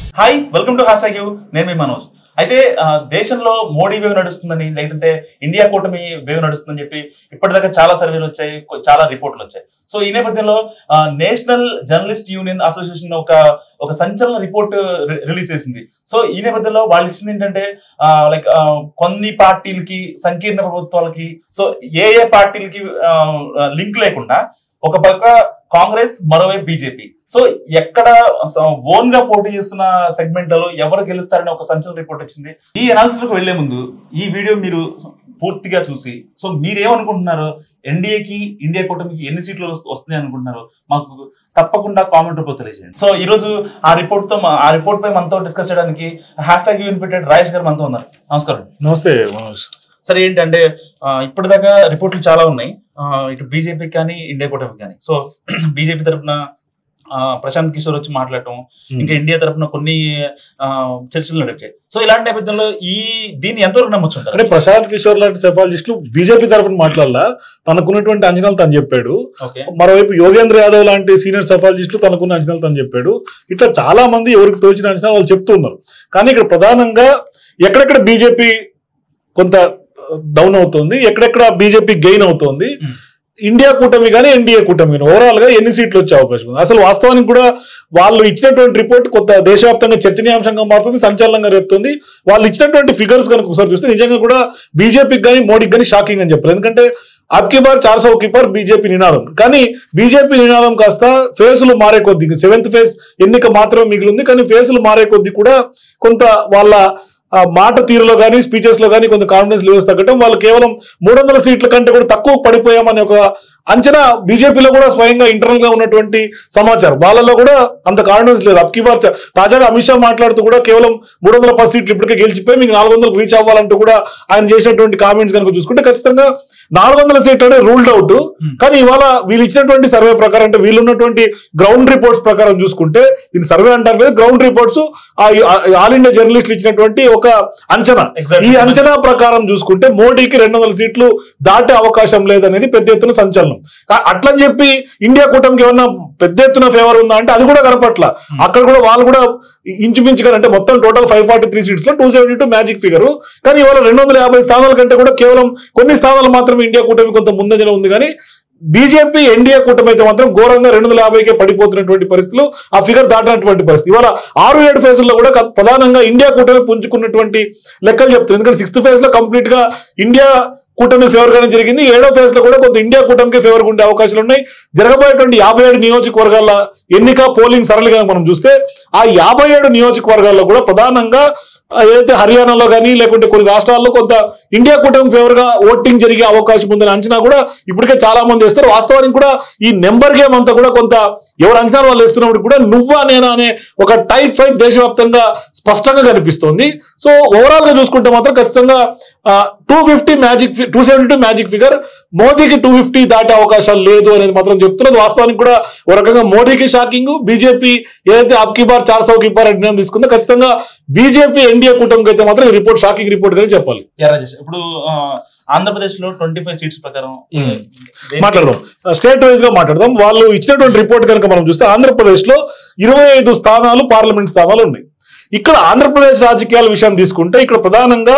Hi welcome to hash you నేను మీ మనోజ్ అయితే ఆ, దేశంలో మోడీ వేవ్ నడుస్తుందని లేదంటే ఇండియా కూటమి వేవ్ నడుస్తుందని చెప్పి ఇప్పటిదాకా చాలా సర్వేలు వచ్చాయి కొ- చాలా రిపోర్ట్లు వచ్చాయి సో ఈ నేపథ్యంలో ఆ, నేషనల్ జర్నలిస్ట్ యూనియన్ అసోసియేషన్ ఒక ఒక సంచలన రిపోర్ట్ రి- రిలీజ్ చేసింది సో ఈ నేపథ్యంలో వాళ్ళు ఇచ్చింది ఏంటంటే లైక్ కొన్ని పార్టీలకి సంకీర్ణ ప్రభుత్వాలకి సో ఏ ఏ పార్టీలకి లింక్ లేకుండా ఒక పక్క కాంగ్రెస్ మరోవైపు బీజేపీ సో ఎక్కడ ఓన్ గా పోటీ చేస్తున్న సెగ్మెంట్లలో ఎవరు గెలుస్తారని ఒక సంచలన రిపోర్ట్ వచ్చింది ఈ అనాలిసిస్ కు వెళ్లే ముందు ఈ వీడియో మీరు పూర్తిగా చూసి సో మీరేమనుకుంటున్నారు ఎన్డీఏకి ఇండియా కూటమికి ఎన్ని సీట్లు వస్తు- వస్తున్నాయి అనుకుంటున్నారు మాకు తప్పకుండా కామెంట్ రూపంలో తెలియజేయండి సో ఈ రోజు ఆ రిపోర్ట్ తో మా- ఆ రిపోర్ట్ పై మనతో డిస్కస్ చేయడానికి హ్యాష్ ట్యాగ్ పెట్టాడు రాజేష్ గారు మనతో ఉన్నారు నమస్కారం నమస్తే మనోజ్ సరే ఏంటంటే ఆ, ఇప్పటిదాకా రిపోర్ట్లు చాలా ఉన్నాయి ఆ, ఇటు బీజేపీకి కానీ ఇండియా కూటమికి కానీ సో బీజేపీ తరఫున ప్రశాంత్ కిషోర్ వచ్చి మాట్లాడటం ఇంకా ఇండియా తరఫున కొన్ని ఆ, చర్చలు నడిపాయి సో ఇలాంటి నేపథ్యంలో ఈ దీన్ని ఎంతవరకు నమ్మొచ్చు అంటే ఉంటారు ప్రశాంత్ కిషోర్ లాంటి సెఫాలజిస్టులు బీజేపీ తరఫున మాట్లాడాల తనకున్నటువంటి అంచనాలు తను చెప్పాడు ఓకే మరోవైపు యోగేంద్ర యాదవ్ లాంటి సీనియర్ సెఫాలజిస్టులు తనకున్న అంచనాలు తను చెప్పాడు ఇట్లా చాలా మంది ఎవరికి తోచిన అంచనాలు వాళ్ళు చెప్తూ ఉన్నారు కానీ ఇక్కడ ప్రధానంగా ఎక్కడెక్కడ బీజేపీ కొంత డౌన్ అవుతుంది ఎక్కడెక్కడ బీజేపీ గెయిన్ అవుతుంది Hmm. ఇండియా కూటమి కానీ ఎన్డీఏ కూటమి కానీ ఓవరాల్ గా ఎన్ని సీట్లు వచ్చే అవకాశం ఉంది అసలు వాస్తవానికి కూడా వాళ్ళు ఇచ్చినటువంటి రిపోర్ట్ కొంత దేశవ్యాప్తంగా చర్చనీయాంశంగా మారుతుంది సంచలనంగా రేపుతుంది వాళ్ళు ఇచ్చినటువంటి ఫిగర్స్ కనుక ఒకసారి చూస్తే నిజంగా కూడా బీజేపీకి కానీ మోడీకి కానీ షాకింగ్ అని చెప్పారు ఎందుకంటే అబ్కి బార్ చార్ సౌ కి బార్ బీజేపీ నినాదం కానీ బీజేపీ నినాదం కాస్త ఫేసులు మారే కొద్ది సెవెంత్ ఫేజ్ ఎన్నిక మాత్రమే మిగిలింది కానీ ఫేసులు మారే కొద్ది కూడా కొంత వాళ్ళ ఆ మాట తీరులో కానీ స్పీచెస్ లో కానీ కొంత కాన్ఫిడెన్స్ లెవెల్స్ తగ్గటం వాళ్ళు కేవలం మూడు వందల సీట్ల కంటే కూడా తక్కువ పడిపోయామనే ఒక అంచనా బీజేపీలో కూడా స్వయంగా ఇంటర్నల్ గా ఉన్నటువంటి సమాచారం వాళ్ళలో కూడా అంత కాన్ఫిడెన్స్ లేదు అబ్కి బార్ చ- తాజాగా అమిత్ షా మాట్లాడుతూ కూడా కేవలం మూడు వందల పది సీట్లు ఇప్పటికే గెలిచిపోయి మీకు నాలుగు వందలకు రీచ్ అవ్వాలంటూ కూడా ఆయన చేసినటువంటి కామెంట్స్ కనుక చూసుకుంటే ఖచ్చితంగా నాలుగు వందల సీట్లు అనేది రూల్డ్ అవుట్ కానీ ఇవాళ వీళ్ళు ఇచ్చినటువంటి సర్వే ప్రకారం అంటే వీళ్ళు ఉన్నటువంటి గ్రౌండ్ రిపోర్ట్స్ ప్రకారం చూసుకుంటే దీని సర్వే అంటారు కదా గ్రౌండ్ రిపోర్ట్స్ ఆల్ ఇండియా జర్నలిస్టులు ఇచ్చినటువంటి ఒక అంచనా Exactly. ఈ అంచనా ప్రకారం చూసుకుంటే మోడీకి రెండు వందల సీట్లు దాటే అవకాశం లేదనేది పెద్ద ఎత్తున సంచలనం కా- అట్లని చెప్పి ఇండియా కూటమికి ఏమన్నా పెద్ద ఎత్తున ఫేవర్ ఉందా అంటే అది కూడా కనపట్ల అక్కడ కూడా వాళ్ళు కూడా ఇంచుమించుగా అంటే మొత్తం total five forty three seats లో two seventy two magic figure కానీ ఇవాళ రెండు వందల యాభై స్థానాల కంటే కూడా కేవలం కొన్ని స్థానాలు మాత్రమే ఇండియా కూటమి కొంత ముందంజలో ఉంది కానీ బీజేపీ ఎన్డీఏ కూటమి అయితే మాత్రం ఘోరంగా రెండు వందల యాభైకే పడిపోతున్నటువంటి పరిస్థితులు ఆ ఫిగర్ దాటినటువంటి పరిస్థితి ఇవాళ ఆరు ఏడు ఫేజ్లో కూడా క- ప్రధానంగా ఇండియా కూటమి పుంజుకున్నటువంటి లెక్కలు చెప్తుంది ఎందుకంటే సిక్స్త్ ఫేజ్ లో కంప్లీట్ గా ఇండియా కూటమి ఫేవర్ గానే జరిగింది ఏడో ఫేజ్ లో కూడా కొంత ఇండియా కూటమికి ఫేవర్ ఉండే అవకాశాలు ఉన్నాయి జరగబోయేటువంటి యాభై ఏడు నియోజకవర్గాల ఎన్నిక పోలింగ్ సరళిగా మనం చూస్తే ఆ యాభై ఏడు నియోజకవర్గాల్లో కూడా ప్రధానంగా ఆ, ఏదైతే హర్యానాలో కానీ లేకుంటే కొన్ని రాష్ట్రాల్లో కొంత ఇండియా కూటమి ఫేవర్ గా ఓటింగ్ జరిగే అవకాశం ఉందని అంచనా కూడా ఇప్పటికే చాలా మంది వేస్తారు వాస్తవానికి కూడా ఈ నెంబర్ గేమ్ అంతా కూడా కొంత ఎవరు అంచనా వాళ్ళు వేస్తున్నప్పుడు కూడా నువ్వా నేనా అనే ఒక టైట్ ఫైట్ దేశవ్యాప్తంగా స్పష్టంగా కనిపిస్తోంది సో ఓవరాల్ గా చూసుకుంటే మాత్రం ఖచ్చితంగా two fifty magic two seventy two magic figure మోదీకి టూ ఫిఫ్టీ దాటే అవకాశాలు లేదు అనేది మాత్రం చెప్తున్నది వాస్తవానికి కూడా ఒక రకంగా మోడీకి షాకింగ్ బీజేపీ ఏదైతే అబ్కి బార్ చార్ సౌ కి బార్ నిర్ణయం తీసుకుందో ఖచ్చితంగా బీజేపీ ఎన్డీఏ కూటమికి అయితే మాత్రం ఈ రిపోర్ట్ షాకింగ్ రిపోర్ట్ గానే చెప్పాలి యా రాజేష్ ఇప్పుడు ఆ, ఆంధ్రప్రదేశ్ లో ట్వంటీ ఫైవ్ సీట్స్ ప్రకారం Hmm. దేనికి- మాట్లాడదాం స్టేట్ వైజ్ గా మాట్లాడదాం వాళ్ళు ఇచ్చినటువంటి రిపోర్ట్ కనుక మనం చూస్తే ఆంధ్రప్రదేశ్ లో ఇరవై ఐదు స్థానాలు పార్లమెంట్ స్థానాలు ఉన్నాయి ఇక్కడ ఆంధ్రప్రదేశ్ రాజకీయాల విషయం తీసుకుంటే ఇక్కడ ప్రధానంగా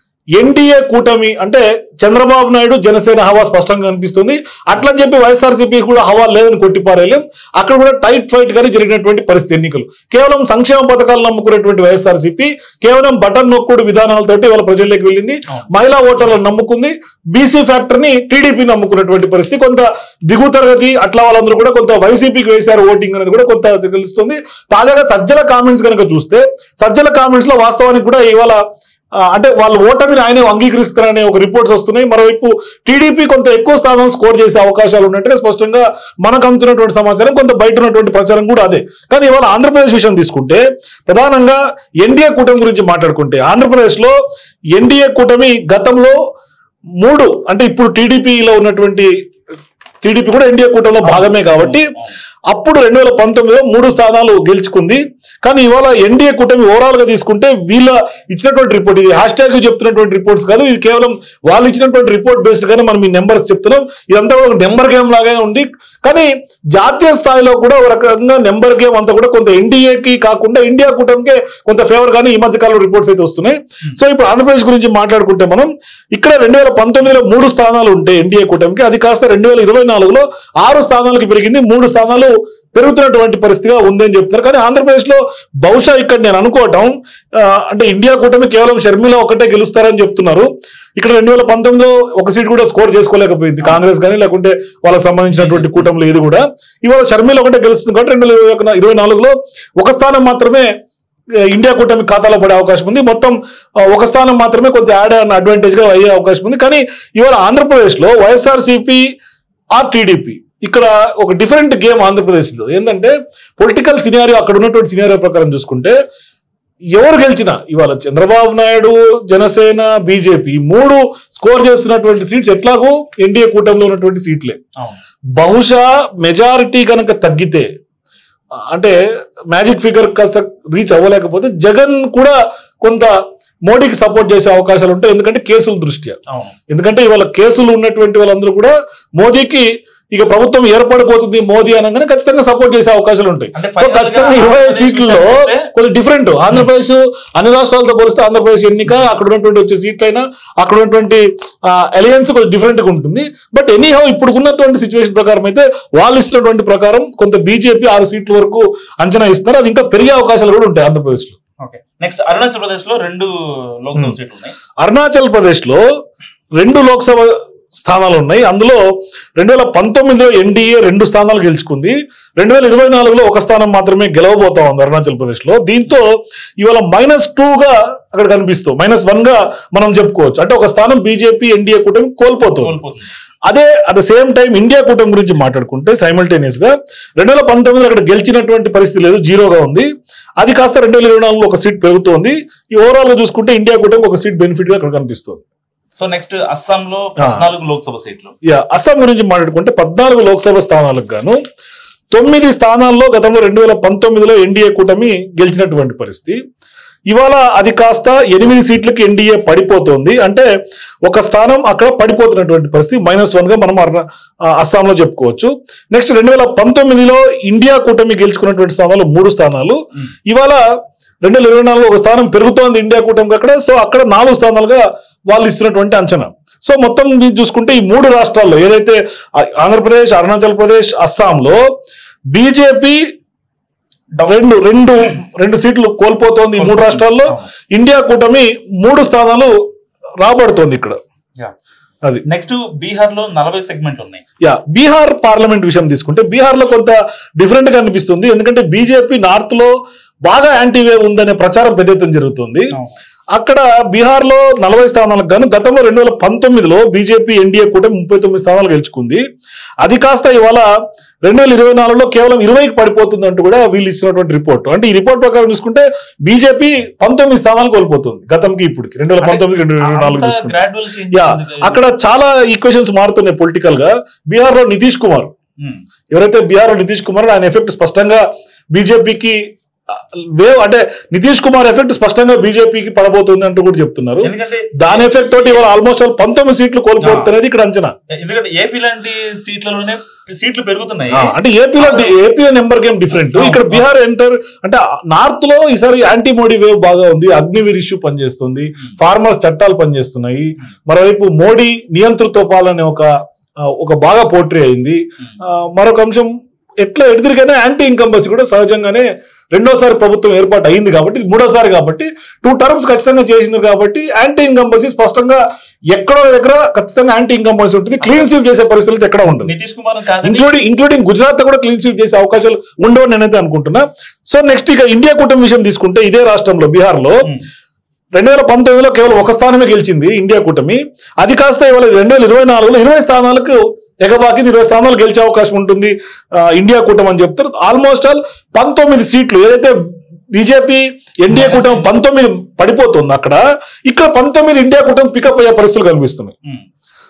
ఎన్డీఏ కూటమి అంటే చంద్రబాబు నాయుడు జనసేన హవా స్పష్టంగా కనిపిస్తుంది అట్లని చెప్పి వైఎస్ఆర్సీపీ కూడా హవా లేదని కొట్టిపారేయలేం అక్కడ కూడా టైట్ ఫైట్ గానే జరిగినటువంటి పరిస్థితి ఎన్నికలు కేవలం సంక్షేమ పథకాలు నమ్ముకునేటువంటి వైఎస్ఆర్సీపీ కేవలం బటన్ నొక్కుడు విధానాలతోటి వాళ్ళ ప్రజల్లోకి వెళ్ళింది మహిళా ఓటర్లను నమ్ముకుంది బీసీ ఫ్యాక్టర్ ని టీడీపీ నమ్ముకున్నటువంటి పరిస్థితి కొంత దిగు తరగతి అట్లా వాళ్ళందరూ కూడా కొంత వైసీపీకి వేశారు ఓటింగ్ అనేది కూడా కొంత తెలుస్తుంది తాజాగా సజ్జల కామెంట్స్ కనుక చూస్తే సజ్జల కామెంట్స్ లో వాస్తవానికి కూడా ఇవాళ ఆ, అంటే వాళ్ళు ఓటమిని ఆయన అంగీకరిస్తారనే ఒక రిపోర్ట్స్ వస్తున్నాయి మరోవైపు టీడీపీ కొంత ఎక్కువ స్థానాలు స్కోర్ చేసే అవకాశాలు ఉన్నట్టుగా స్పష్టంగా మనకు అందుతున్నటువంటి సమాచారం కొంత బయట ఉన్నటువంటి ప్రచారం కూడా అదే కానీ ఇవాళ ఆంధ్రప్రదేశ్ విషయం తీసుకుంటే ప్రధానంగా ఎన్డీఏ కూటమి గురించి మాట్లాడుకుంటే ఆంధ్రప్రదేశ్ లో ఎన్డీఏ కూటమి గతంలో మూడు అంటే ఇప్పుడు టీడీపీలో ఉన్నటువంటి టీడీపీ కూడా ఎన్డీఏ కూటమిలో భాగమే కాబట్టి అప్పుడు రెండు వేల పంతొమ్మిదిలో మూడు స్థానాలు గెలుచుకుంది కానీ ఇవాళ ఎన్డీఏ కూటమి ఓవరాల్ గా తీసుకుంటే వీళ్ళ ఇచ్చినటువంటి రిపోర్ట్ ఇది హ్యాష్ ట్యాగ్ చెప్తున్నటువంటి రిపోర్ట్స్ కాదు ఇది కేవలం వాళ్ళు ఇచ్చినటువంటి రిపోర్ట్ బేస్డ్ గానే మనం ఈ నెంబర్స్ చెప్తున్నాం ఇదంతా కూడా ఒక నెంబర్ గేమ్ లాగానే ఉంది కానీ జాతీయ స్థాయిలో కూడా ఒక రకంగా నెంబర్ గేమ్ అంతా కూడా కొంత ఎన్డీఏకి కాకుండా ఇండియా కూటమికే కొంత ఫేవర్ గానీ ఈ మధ్య కాలంలో రిపోర్ట్స్ అయితే వస్తున్నాయి సో ఇప్పుడు ఆంధ్రప్రదేశ్ గురించి మాట్లాడుకుంటే మనం ఇక్కడ రెండు వేల పంతొమ్మిదిలో మూడు స్థానాలు ఉంటాయి ఎన్డీఏ కూటమికి అది కాస్త రెండు వేల ఇరవై నాలుగులో ఆరు స్థానాలకు పెరిగింది మూడు స్థానాలు పెరుగుతున్నటువంటి పరిస్థితిగా ఉందని చెప్తున్నారు కానీ ఆంధ్రప్రదేశ్ లో బహుశా ఇక్కడ నేను అనుకోవటం ఆ, అంటే ఇండియా కూటమి కేవలం షర్మిల ఒకటే గెలుస్తారని చెప్తున్నారు ఇక్కడ రెండు వేల పంతొమ్మిదిలో ఒక సీట్ కూడా స్కోర్ చేసుకోలేకపోయింది కాంగ్రెస్ కానీ లేకుంటే వాళ్ళకి సంబంధించినటువంటి కూటమిలో ఏది కూడా ఇవాళ షర్మిల ఒకటే గెలుస్తుంది కాబట్టి రెండు వేల ఇరవై ఒక- ఇరవై నాలుగులో ఒక స్థానం మాత్రమే ఆ, ఇండియా కూటమి ఖాతాలో పడే అవకాశం ఉంది మొత్తం ఆ, ఒక స్థానం మాత్రమే కొంత యాడ్ అన్న అడ్వాంటేజ్ గా అయ్యే అవకాశం ఉంది కానీ ఇవాళ ఆంధ్రప్రదేశ్ లో వైఎస్ఆర్సీపీ ఆర్ టీడీపీ ఇక్కడ ఒక డిఫరెంట్ గేమ్ ఆంధ్రప్రదేశ్ లో ఏంటంటే పొలిటికల్ సినారియో అక్కడ ఉన్నటువంటి సినారియో ప్రకారం చూసుకుంటే ఎవరు గెలిచినా ఇవాళ చంద్రబాబు నాయుడు జనసేన బీజేపీ మూడు స్కోర్ చేస్తున్నటువంటి సీట్స్ ఎట్లాగూ ఎన్డీఏ కూటమిలో ఉన్నటువంటి సీట్లే అవును బహుశా మెజారిటీ కనుక తగ్గితే ఆ, అంటే మ్యాజిక్ ఫిగర్ కాస్త రీచ్ అవ్వలేకపోతే జగన్ కూడా కొంత మోడీకి సపోర్ట్ చేసే అవకాశాలు ఉంటాయి ఎందుకంటే కేసుల దృష్ట్యా అవును ఎందుకంటే ఇవాళ కేసులు ఉన్నటువంటి వాళ్ళందరూ కూడా మోదీకి ఇక ప్రభుత్వం ఏర్పడిపోతుంది మోదీ అనగానే ఖచ్చితంగా సపోర్ట్ చేసే అవకాశాలు ఉంటాయి అంటే సో final గా ఖచ్చితంగా ఇరవై ఆంధ్రప్రదేశ్ సీట్లలో విషయానికి వస్తే- కొంచెం డిఫరెంట్ ఆంధ్రప్రదేశ్ అన్ని రాష్ట్రాలతో పోలిస్తే ఆంధ్రప్రదేశ్ ఎన్నిక అక్కడ ఉన్నటువంటి వచ్చే సీట్లు అయినా అక్కడ ఉన్నటువంటి అలయన్స్ కొంచెం డిఫరెంట్ గా ఉంటుంది బట్ ఎనీహౌ ఇప్పుడు ఉన్నటువంటి సిచ్యువేషన్ ప్రకారం అయితే వాళ్ళు ఇస్తున్నటువంటి ప్రకారం కొంత బీజేపీ ఆరు సీట్ల వరకు అంచనా ఇస్తున్నారు అది ఇంకా పెరిగే అవకాశాలు కూడా ఉంటాయి ఆంధ్రప్రదేశ్ లో ఓకే నెక్స్ట్ అరుణాచల్ ప్రదేశ్ లో రెండు లోక్సభ Hmm. సీట్లు ఉన్నాయి అరుణాచల్ ప్రదేశ్ లో రెండు లోక్సభ స్థానాలు ఉన్నాయి అందులో రెండు వేల పంతొమ్మిదిలో ఎన్డీఏ రెండు స్థానాలు గెలుచుకుంది రెండు వేల ఇరవై నాలుగులో ఒక స్థానం మాత్రమే గెలవబోతా ఉంది అరుణాచల్ ప్రదేశ్ లో దీంతో ఇవాళ మైనస్ టూ గా అక్కడ కనిపిస్తూ మైనస్ వన్ గా మనం చెప్పుకోవచ్చు అంటే ఒక స్థానం బీజేపీ ఎన్డీఏ కూటమి కోల్పోతుంది కోల్పోతుంది అదే at the same time India కూటమి గురించి మాట్లాడుకుంటే సైమల్టేనియస్ గా రెండు వేల పంతొమ్మిదిలో అక్కడ గెలిచినటువంటి పరిస్థితి లేదు జీరోగా ఉంది అది కాస్త రెండు వేల ఇరవై నాలుగులో ఒక సీట్ పెరుగుతోంది ఈ ఓవరాల్ గా చూసుకుంటే ఇండియా కూటమి ఒక సీట్ బెనిఫిట్ గా అక్కడ కనిపిస్తుంది సో నెక్స్ట్ అస్సాం లో పద్నాలుగు లోక్సభ సీట్లు యా అస్సాం గురించి మాట్లాడుకుంటే పద్నాలుగు లోక్సభ స్థానాలకు గాను తొమ్మిది స్థానాల్లో గతంలో రెండు వేల పంతొమ్మిదిలో ఎన్డీఏ కూటమి గెలిచినటువంటి పరిస్థితి ఇవాళ అది కాస్త ఎనిమిది సీట్లకి ఎన్డీఏ పడిపోతుంది అంటే ఒక స్థానం అక్కడ పడిపోతున్నటువంటి పరిస్థితి మైనస్ వన్ గా మనం అరుణ- ఆ, అస్సాంలో చెప్పుకోవచ్చు నెక్స్ట్ రెండు వేల పంతొమ్మిదిలో ఇండియా కూటమి గెలుచుకున్నటువంటి స్థానాలు మూడు స్థానాలు Hmm. ఇవాళ రెండు వేల ఇరవై నాలుగులో ఒక స్థానం పెరుగుతోంది ఇండియా కూటమికి అక్కడ సో అక్కడ నాలుగు స్థానాలుగా వాళ్ళు ఇస్తున్నటువంటి అంచనా సో మొత్తం మీరు చూసుకుంటే ఈ మూడు రాష్ట్రాల్లో ఏదైతే ఆ- ఆంధ్రప్రదేశ్ అరుణాచల్ ప్రదేశ్ అస్సాంలో బీజేపీ రెండు రెండు రెండు సీట్లు కోల్పోతోంది ఈ మూడు రాష్ట్రాల్లో అవును. ఇండియా కూటమి మూడు స్థానాలు రాబడుతోంది ఇక్కడ Yeah. అది నెక్స్ట్ బీహార్ లో నలభై సెగ్మెంట్లు ఉన్నాయి యా బీహార్ పార్లమెంట్ విషయం తీసుకుంటే బీహార్ లో కొంత డిఫరెంట్ గా అనిపిస్తుంది ఎందుకంటే బీజేపీ నార్త్ లో బాగా యాంటీ వేవ్ ఉందనే ప్రచారం పెద్ద ఎత్తున జరుగుతుంది అవును. అక్కడ బీహార్ లో నలభై స్థానాలకు గాను గతంలో రెండు వేల పంతొమ్మిదిలో బీజేపీ ఎన్డీఏ కూడా ముప్పై తొమ్మిది స్థానాలు గెలుచుకుంది అది కాస్త ఇవాళ రెండు వేల ఇరవై నాలుగులో కేవలం ఇరవైకి పడిపోతుంది అంటూ కూడా వీళ్ళు ఇచ్చినటువంటి రిపోర్ట్ అంటే ఈ రిపోర్ట్ ప్రకారం చూసుకుంటే బీజేపీ పంతొమ్మిది స్థానాలు కోల్పోతుంది గతంకి ఇప్పటికి రెండు వేల పంతొమ్మిది రెండు వేల ఇరవై నాలుగు అంత చూసుకుంటే gradual change యా ఉంది. అక్కడ చాలా ఈక్వేషన్స్ మారుతున్నాయి పొలిటికల్ గా బీహార్ లో నితీష్ కుమార్ ఉమ్. ఎవరైతే బీహార్ లో నితీష్ కుమార్ ఆయన ఎఫెక్ట్ స్పష్టంగా బీజేపీకి వేవ్ అంటే నితీష్ కుమార్ ఎఫెక్ట్ స్పష్టంగా బీజేపీకి పడబోతుంది అంటూ కూడా చెప్తున్నారు ఎందుకంటే దాని ఎఫెక్ట్ తోటి ఇవాళ ఆల్మోస్ట్ ఆల్ పంతొమ్మిది సీట్లు కోల్పోతున్నది ఇక్కడ అంచనా ఎందుకంటే ఏపీ లాంటి సీట్లలోనే సీట్లు పెరుగుతున్నాయి ఆ, అంటే ఏపీలో ఏపీలో నెంబర్ గేమ్ డిఫరెంట్ ఇక్కడ బీహార్ ఎంటర్ అంటే నార్త్ లో ఈసారి యాంటీ మోడీ వేవ్ బాగా ఉంది అగ్నివీర్ ఇష్యూ పనిచేస్తుంది ఫార్మర్స్ చట్టాలు పనిచేస్తున్నాయి మరోవైపు మోడీ నియంతృత్వ పాలన ఒక ఆ, ఒక బాగా పోట్రీ అయింది ఆ, మరొక అంశం ఎట్లా ఎదురుగానే యాంటీ ఇన్కంబెన్సీ కూడా సహజంగానే రెండోసారి ప్రభుత్వం ఏర్పాటు అయింది కాబట్టి ఇది మూడోసారి కాబట్టి టూ టర్మ్స్ ఖచ్చితంగా చేసింది కాబట్టి యాంటీ ఇన్కంబెన్సీ స్పష్టంగా ఎక్కడో దగ్గర ఖచ్చితంగా యాంటీ ఇన్కంబెన్సీ ఉంటుంది క్లీన్ స్వీప్ చేసే పరిస్థితులు ఎక్కడ ఉండదు నితీష్ కుమార్ కాదని ఇంక్లూడింగ్ ఇంక్లూడింగ్ గుజరాత్ కూడా క్లీన్ స్వీప్ చేసే అవకాశాలు ఉండవని నేనైతే అనుకుంటున్నా సో నెక్స్ట్ ఇక ఇండియా కూటమి విషయం తీసుకుంటే ఇదే రాష్ట్రంలో బీహార్ లో ఉమ్. రెండు వేల పంతొమ్మిదిలో కేవలం ఒక స్థానమే గెలిచింది ఇండియా కూటమి అది కాస్త ఇవాళ రెండు వేల ఇరవై నాలుగులో ఇరవై స్థానాలకు ఎగబాకి ఇరవై స్థానాలు గెలిచే అవకాశం ఉంటుంది ఆ, ఇండియా కూటమి అని చెప్తారు ఆల్మోస్ట్ ఆల్ పంతొమ్మిది సీట్లు ఏదైతే బీజేపీ ఎన్డీఏ కూటమి పంతొమ్మిది పడిపోతుంది అక్కడ ఇక్కడ పంతొమ్మిది ఇండియా కూటమి పికప్ అయ్యే పరిస్థితులు కనిపిస్తున్నాయి ఉమ్.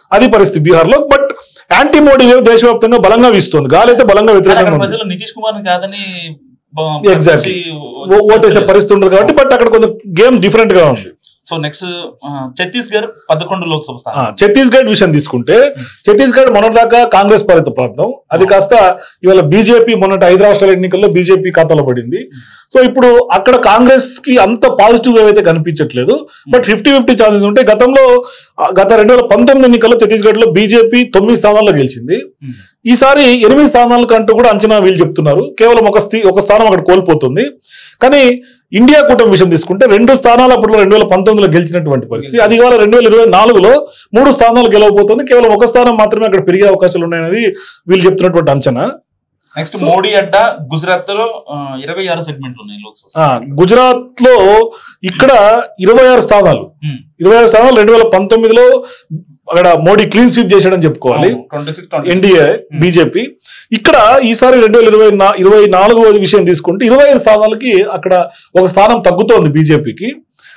అది పరిస్థితి బీహార్ లో బట్ యాంటీ మోడీ వేవ్ దేశవ్యాప్తంగా బలంగా వీస్తుంది గాలి అయితే బలంగా కానీ వ్యతిరేకంగా అక్కడ ఉంది ప్రజలు నితీష్ కుమార్ కాదని బ- Exactly. వచ్చి ఓ- ఓటేసే పరిస్థితి ఉండదు కాబట్టి బట్ అక్కడ కొంచెం గేమ్ డిఫరెంట్ గా ఉంది సో నెక్స్ట్ ఛత్తీస్గఢ్ పదకొండు లోక్సభ ఆ, స్థానం ఛత్తీస్గఢ్ విషయం తీసుకుంటే ఛత్తీస్గఢ్ మొన్నటిదాకా కాంగ్రెస్ పాలిత ప్రాంతం అది కాస్త ఇవాళ బీజేపీ మొన్నటి ఐదు రాష్ట్రాల ఎన్నికల్లో బీజేపీ ఖాతాలో పడింది సో ఇప్పుడు అక్కడ కాంగ్రెస్ కి అంత పాజిటివ్ ఏవైతే కనిపించట్లేదు బట్ ఫిఫ్టీ ఫిఫ్టీ ఛాన్సెస్ ఉంటే గతంలో ఆ, గత రెండు వేల పంతొమ్మిది ఎన్నికల్లో ఛత్తీస్గఢ్ లో బీజేపీ తొమ్మిది స్థానాల్లో గెలిచింది Hmm. ఈసారి ఎనిమిది స్థానాలకు అంటూ కూడా అంచనా వీళ్ళు చెప్తున్నారు కేవలం ఒక స్థి ఒక స్థానం అక్కడ కోల్పోతుంది కానీ ఇండియా కూటమి విషయం తీసుకుంటే రెండు స్థానాలు అప్పట్లో రెండు వేల పంతొమ్మిదిలో గెలిచినటువంటి పరిస్థితి అది ఇవాళ రెండు వేల ఇరవై నాలుగులో మూడు స్థానాలు గెలవబోతుంది కేవలం ఒక స్థానం మాత్రమే అక్కడ పెరిగే అవకాశాలు ఉన్నాయనేది వీళ్ళు చెప్తున్నటువంటి అంచనా నెక్స్ట్ So- మోడీ అడ్డా గుజరాత్ లో ఇరవై ఆరు సెగ్మెంట్లు ఉన్నాయి లోక్సభ ఆ, గుజరాత్ లో ఇక్కడ ఇరవై ఆరు స్థానాలు Hmm. ఇరవై ఆరు స్థానాలు రెండు వేల పంతొమ్మిదిలో అక్కడ మోడీ క్లీన్ స్వీప్ చేశాడని చెప్పుకోవాలి twenty six twenty NDA BJP ఇక్కడ ఈసారి రెండు వేల ఇరవై నా ఇరవై నాలుగో విషయం తీసుకుంటే ఇరవై ఐదు స్థానాలకి అక్కడ ఒక స్థానం తగ్గుతోంది బీజేపీకి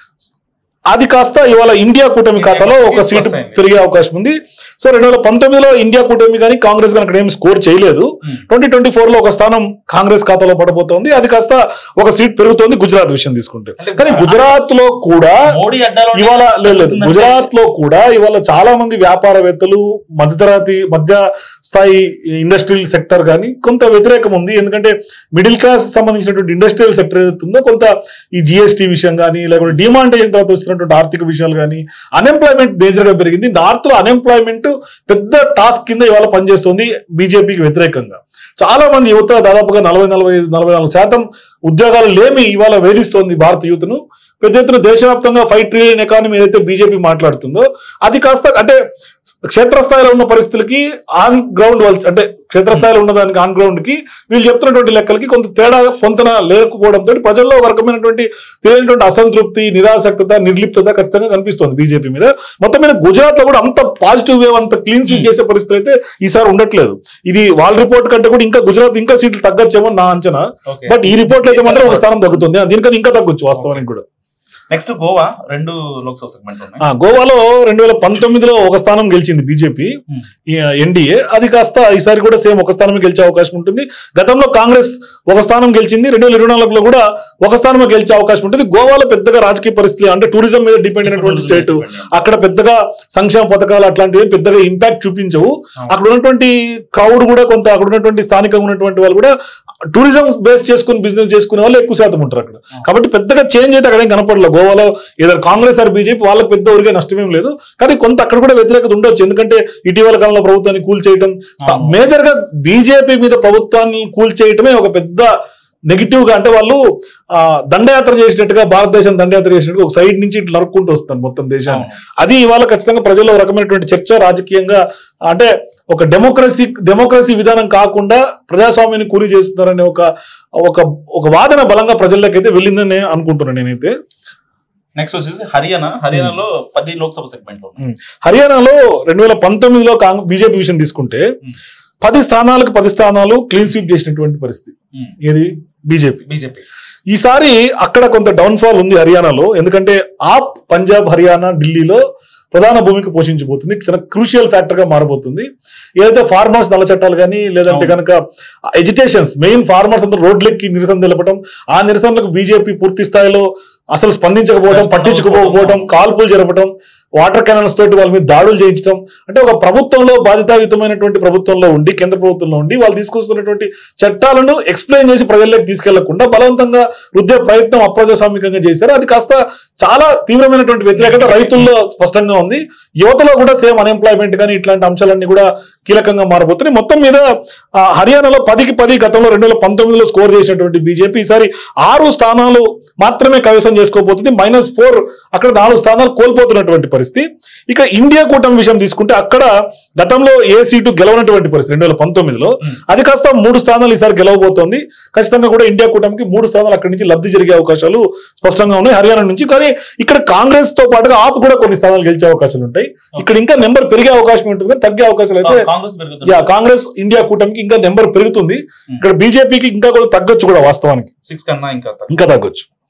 అది కాస్త ఇవాళ ఇండియా కూటమి ఖాతాలో ఒక సీటు Plus అయింది. పెరిగే అవకాశం ఉంది సో రెండు వేల పంతొమ్మిదిలో ఇండియా కూటమి కానీ కాంగ్రెస్ కానీ అక్కడ ఏం స్కోర్ చేయలేదు ట్వంటీ ట్వంటీ ఫోర్ లో ఒక స్థానం కాంగ్రెస్ ఖాతాలో పడబోతోంది అది కాస్త ఒక సీట్ పెరుగుతోంది గుజరాత్ విషయం తీసుకుంటే అంటే కానీ గుజరాత్ లో కూడా మోడీ అడ్డాలో ఇవాళ లేదు లేదు గుజరాత్ లో కూడా ఇవాళ చాలా మంది వ్యాపారవేత్తలు మధ్యతరగతి మధ్య స్థాయి ఇండస్ట్రియల్ సెక్టర్ కానీ కొంత వ్యతిరేకం ఉంది ఎందుకంటే మిడిల్ క్లాస్ సంబంధించినటువంటి ఇండస్ట్రియల్ సెక్టర్ ఏదైతే ఉందో కొంత ఈ జిఎస్టీ విషయం కానీ లేకుంటే డిమాండేషన్ తర్వాత వచ్చినటువంటి ఆర్థిక విషయాలు కానీ అన్ఎంప్లాయ్మెంట్ మేజర్ గా పెరిగింది నార్త్ లో అన్ఎంప్లాయ్మెంట్ పెద్ద టాస్క్ కింద ఇవాళ పనిచేస్తుంది బీజేపీకి వ్యతిరేకంగా చాలా మంది యువత దాదాపుగా నలభై నలభై ఐదు నలభై నాలుగు శాతం ఉద్యోగాలు లేమి ఇవాళ వేధిస్తోంది భారత యూత్ను పెద్ద ఎత్తున దేశవ్యాప్తంగా ఫైవ్ ట్రిలియన్ ఎకానమీ ఏదైతే బీజేపీ మాట్లాడుతుందో అది కాస్త అంటే క్షేత్రస్థాయిలో ఉన్న పరిస్థితులకి ఆన్ గ్రౌండ్ అంటే క్షేత్రస్థాయిలో ఉన్న దానికి ఆన్ గ్రౌండ్ కి వీళ్ళు చెప్తున్నటువంటి లెక్కలకి కొంత తేడా పొంతన లేకపోవడంతో ప్రజల్లో ఒక రకమైనటువంటి తెలియనటువంటి అసంతృప్తి నిరాసక్తత నిర్లిప్తత ఖచ్చితంగా కనిపిస్తోంది బీజేపీ మీద మొత్తం మీద గుజరాత్ లో కూడా అంత పాజిటివ్ వేవ్ అంత క్లీన్ స్వీప్ చేసే పరిస్థితి అయితే ఈసారి ఉండట్లేదు ఇది వాళ్ళ రిపోర్ట్ కంటే కూడా ఇంకా గుజరాత్ ఇంకా సీట్లు తగ్గచ్చేమో నా అంచనా బట్ ఈ రిపోర్ట్ లో అయితే మాత్రం ఒక స్థానం తగ్గుతుంది దీనికన్నా ఇంకా తగ్గొచ్చు వాస్తవానికి కూడా నెక్స్ట్ గోవా రెండు లోక్సభ సెగ్మెంట్ ఉన్నాయి ఆ, గోవాలో రెండు వేల పంతొమ్మిదిలో ఒక స్థానం గెలిచింది బీజేపీ Hmm. ఎన్డీఏ అది కాస్త ఈసారి కూడా సేమ్ ఒక స్థానమే గెలిచే అవకాశం ఉంటుంది గతంలో కాంగ్రెస్ ఒక స్థానం గెలిచింది రెండు వేల ఇరవై నాలుగులో కూడా ఒక స్థానమే గెలిచే అవకాశం ఉంటుంది గోవాలో పెద్దగా రాజకీయ పరిస్థితి అంటే టూరిజం మీద డిపెండ్ అయినటువంటి స్టేట్ అక్కడ పెద్దగా సంక్షేమ పథకాలు అట్లాంటివి పెద్దగా ఇంపాక్ట్ చూపించవు అక్కడ ఉన్నటువంటి క్రౌడ్ కూడా కొంత అక్కడ ఉన్నటువంటి స్థానికంగా ఉన్నటువంటి వాళ్ళు కూడా టూరిజం బేస్ చేసుకుని బిజినెస్ చేసుకునే వాళ్ళు ఎక్కువ శాతం ఉంటారు అక్కడ కాబట్టి పెద్దగా చేంజ్ అయితే అక్కడ ఏం కనపడలేదు గోవాలో ఏదో కాంగ్రెస్ ఆర్ బీజేపీ వాళ్ళకి పెద్ద ఊరికే నష్టమేం లేదు కానీ కొంత అక్కడ కూడా వ్యతిరేకత ఉండొచ్చు ఎందుకంటే ఇటీవల కాలంలో ప్రభుత్వాన్ని కూల్ చేయడం అవును. మేజర్ గా బీజేపీ మీద ప్రభుత్వాన్ని కూల్ చేయటమే ఒక పెద్ద నెగిటివ్ గా అంటే వాళ్ళు ఆ, దండయాత్ర చేసినట్టుగా భారతదేశం దండయాత్ర చేసినట్టుగా ఒక సైడ్ నుంచి ఇట్లా నరుక్కుంటూ వస్తాను మొత్తం దేశాన్ని అది ఇవాళ ఖచ్చితంగా ప్రజల్లో ఒక రకమైనటువంటి చర్చ రాజకీయంగా అంటే ఒక డెమోక్రసీ డెమోక్రసీ విధానం కాకుండా ప్రజాస్వామ్యాన్ని కూలి చేస్తున్నారనే ఒక ఒక ఒక వాదన బలంగా ప్రజల్లోకి అయితే వెళ్ళిందని నేను అనుకుంటున్నాను నేనైతే నెక్స్ట్ వచ్చేసి హర్యానా హర్యానాలో పది లోక్సభ సెగ్మెంట్లు ఉన్నాయి హర్యానాలో రెండు వేల పంతొమ్మిదిలో కాంగ్రెస్ బీజేపీ విషయం తీసుకుంటే Hmm. పది స్థానాలకు పది స్థానాలు క్లీన్ స్వీప్ చేసినటువంటి పరిస్థితి ఏది బీజేపీ బీజేపీ ఈసారి అక్కడ కొంత డౌన్ ఫాల్ ఉంది హర్యానాలో ఎందుకంటే ఆప్ పంజాబ్ హర్యానా ఢిల్లీలో ప్రధాన భూమిక పోషించబోతుంది చాలా క్రూషియల్ ఫ్యాక్టర్ గా మారబోతుంది ఏదైతే ఫార్మర్స్ నల్ల చట్టాలు కానీ లేదంటే అవును. కనుక ఎడ్యుకేషన్స్ మెయిన్ ఫార్మర్స్ అందరూ రోడ్లెక్కి నిరసన తెలపడం ఆ నిరసనలకు బీజేపీ పూర్తి స్థాయిలో అసలు స్పందించకపోవడం Respond పట్టించుకోకపోవడం అవ్వకపోవడం. కాల్పులు జరపడం వాటర్ కెనాల్స్ తోటి వాళ్ళ మీద దాడులు చేయించడం అంటే ఒక ప్రభుత్వంలో బాధితాయుతమైనటువంటి ప్రభుత్వంలో ఉండి కేంద్ర ప్రభుత్వంలో ఉండి వాళ్ళు తీసుకొస్తున్నటువంటి చట్టాలను ఎక్స్ప్లెయిన్ చేసి ప్రజల్లోకి తీసుకెళ్లకుండా బలవంతంగా రుద్దే ప్రయత్నం అప్రజాస్వామికంగా చేశారు అది కాస్త చాలా తీవ్రమైనటువంటి వ్యతిరేకత రైతుల్లో స్పష్టంగా ఉంది యువతలో కూడా సేమ్ అన్ఎంప్లాయ్మెంట్ కానీ ఇట్లాంటి అంశాలన్నీ కూడా కీలకంగా మారబోతున్నాయి మొత్తం మీద ఆ, హర్యానాలో పదికి పది గతంలో రెండు వేల పంతొమ్మిదిలో స్కోర్ చేసినటువంటి బీజేపీ ఈసారి ఆరు స్థానాలు మాత్రమే కైవసం చేసుకోబోతుంది మైనస్ ఫోర్ అక్కడ నాలుగు స్థానాలు కోల్పోతున్నటువంటి పరిస్థితి ఇక ఇండియా కూటమి విషయం తీసుకుంటే అక్కడ గతంలో ఏ సీటు గెలవనటువంటి పరిస్థితి రెండు వేల పంతొమ్మిదిలో Hmm. అది కాస్త మూడు స్థానాలు ఈసారి గెలవబోతోంది ఖచ్చితంగా కూడా ఇండియా కూటమికి మూడు స్థానాలు అక్కడి నుంచి లబ్ధి జరిగే అవకాశాలు స్పష్టంగా ఉన్నాయి హర్యానా నుంచి కానీ ఇక్కడ కాంగ్రెస్ తో పాటుగా ఆప్ కూడా కొన్ని స్థానాలు గెలిచే అవకాశాలు ఉంటాయి ఇక్కడ ఇంకా నెంబర్ పెరిగే అవకాశం ఉంటుంది కానీ తగ్గే అవకాశాలు అయితే కాంగ్రెస్ పెరుగుతుంది యా కాంగ్రెస్ ఇండియా కూటమికి ఇంకా నెంబర్ పెరుగుతుంది ఇక్కడ బీజేపీకి ఇంకా కూడా తగ్గొచ్చు కూడా వాస్తవానికి సిక్స్ కన్నా ఇంకా తక్కువ. ఇంకా తగ్గొచ్చు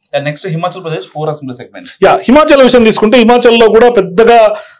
next Himachal Pradesh four assembly segments ya Himachal విషయం తీసుకుంటే హిమాచల్లో కూడా పెద్దగా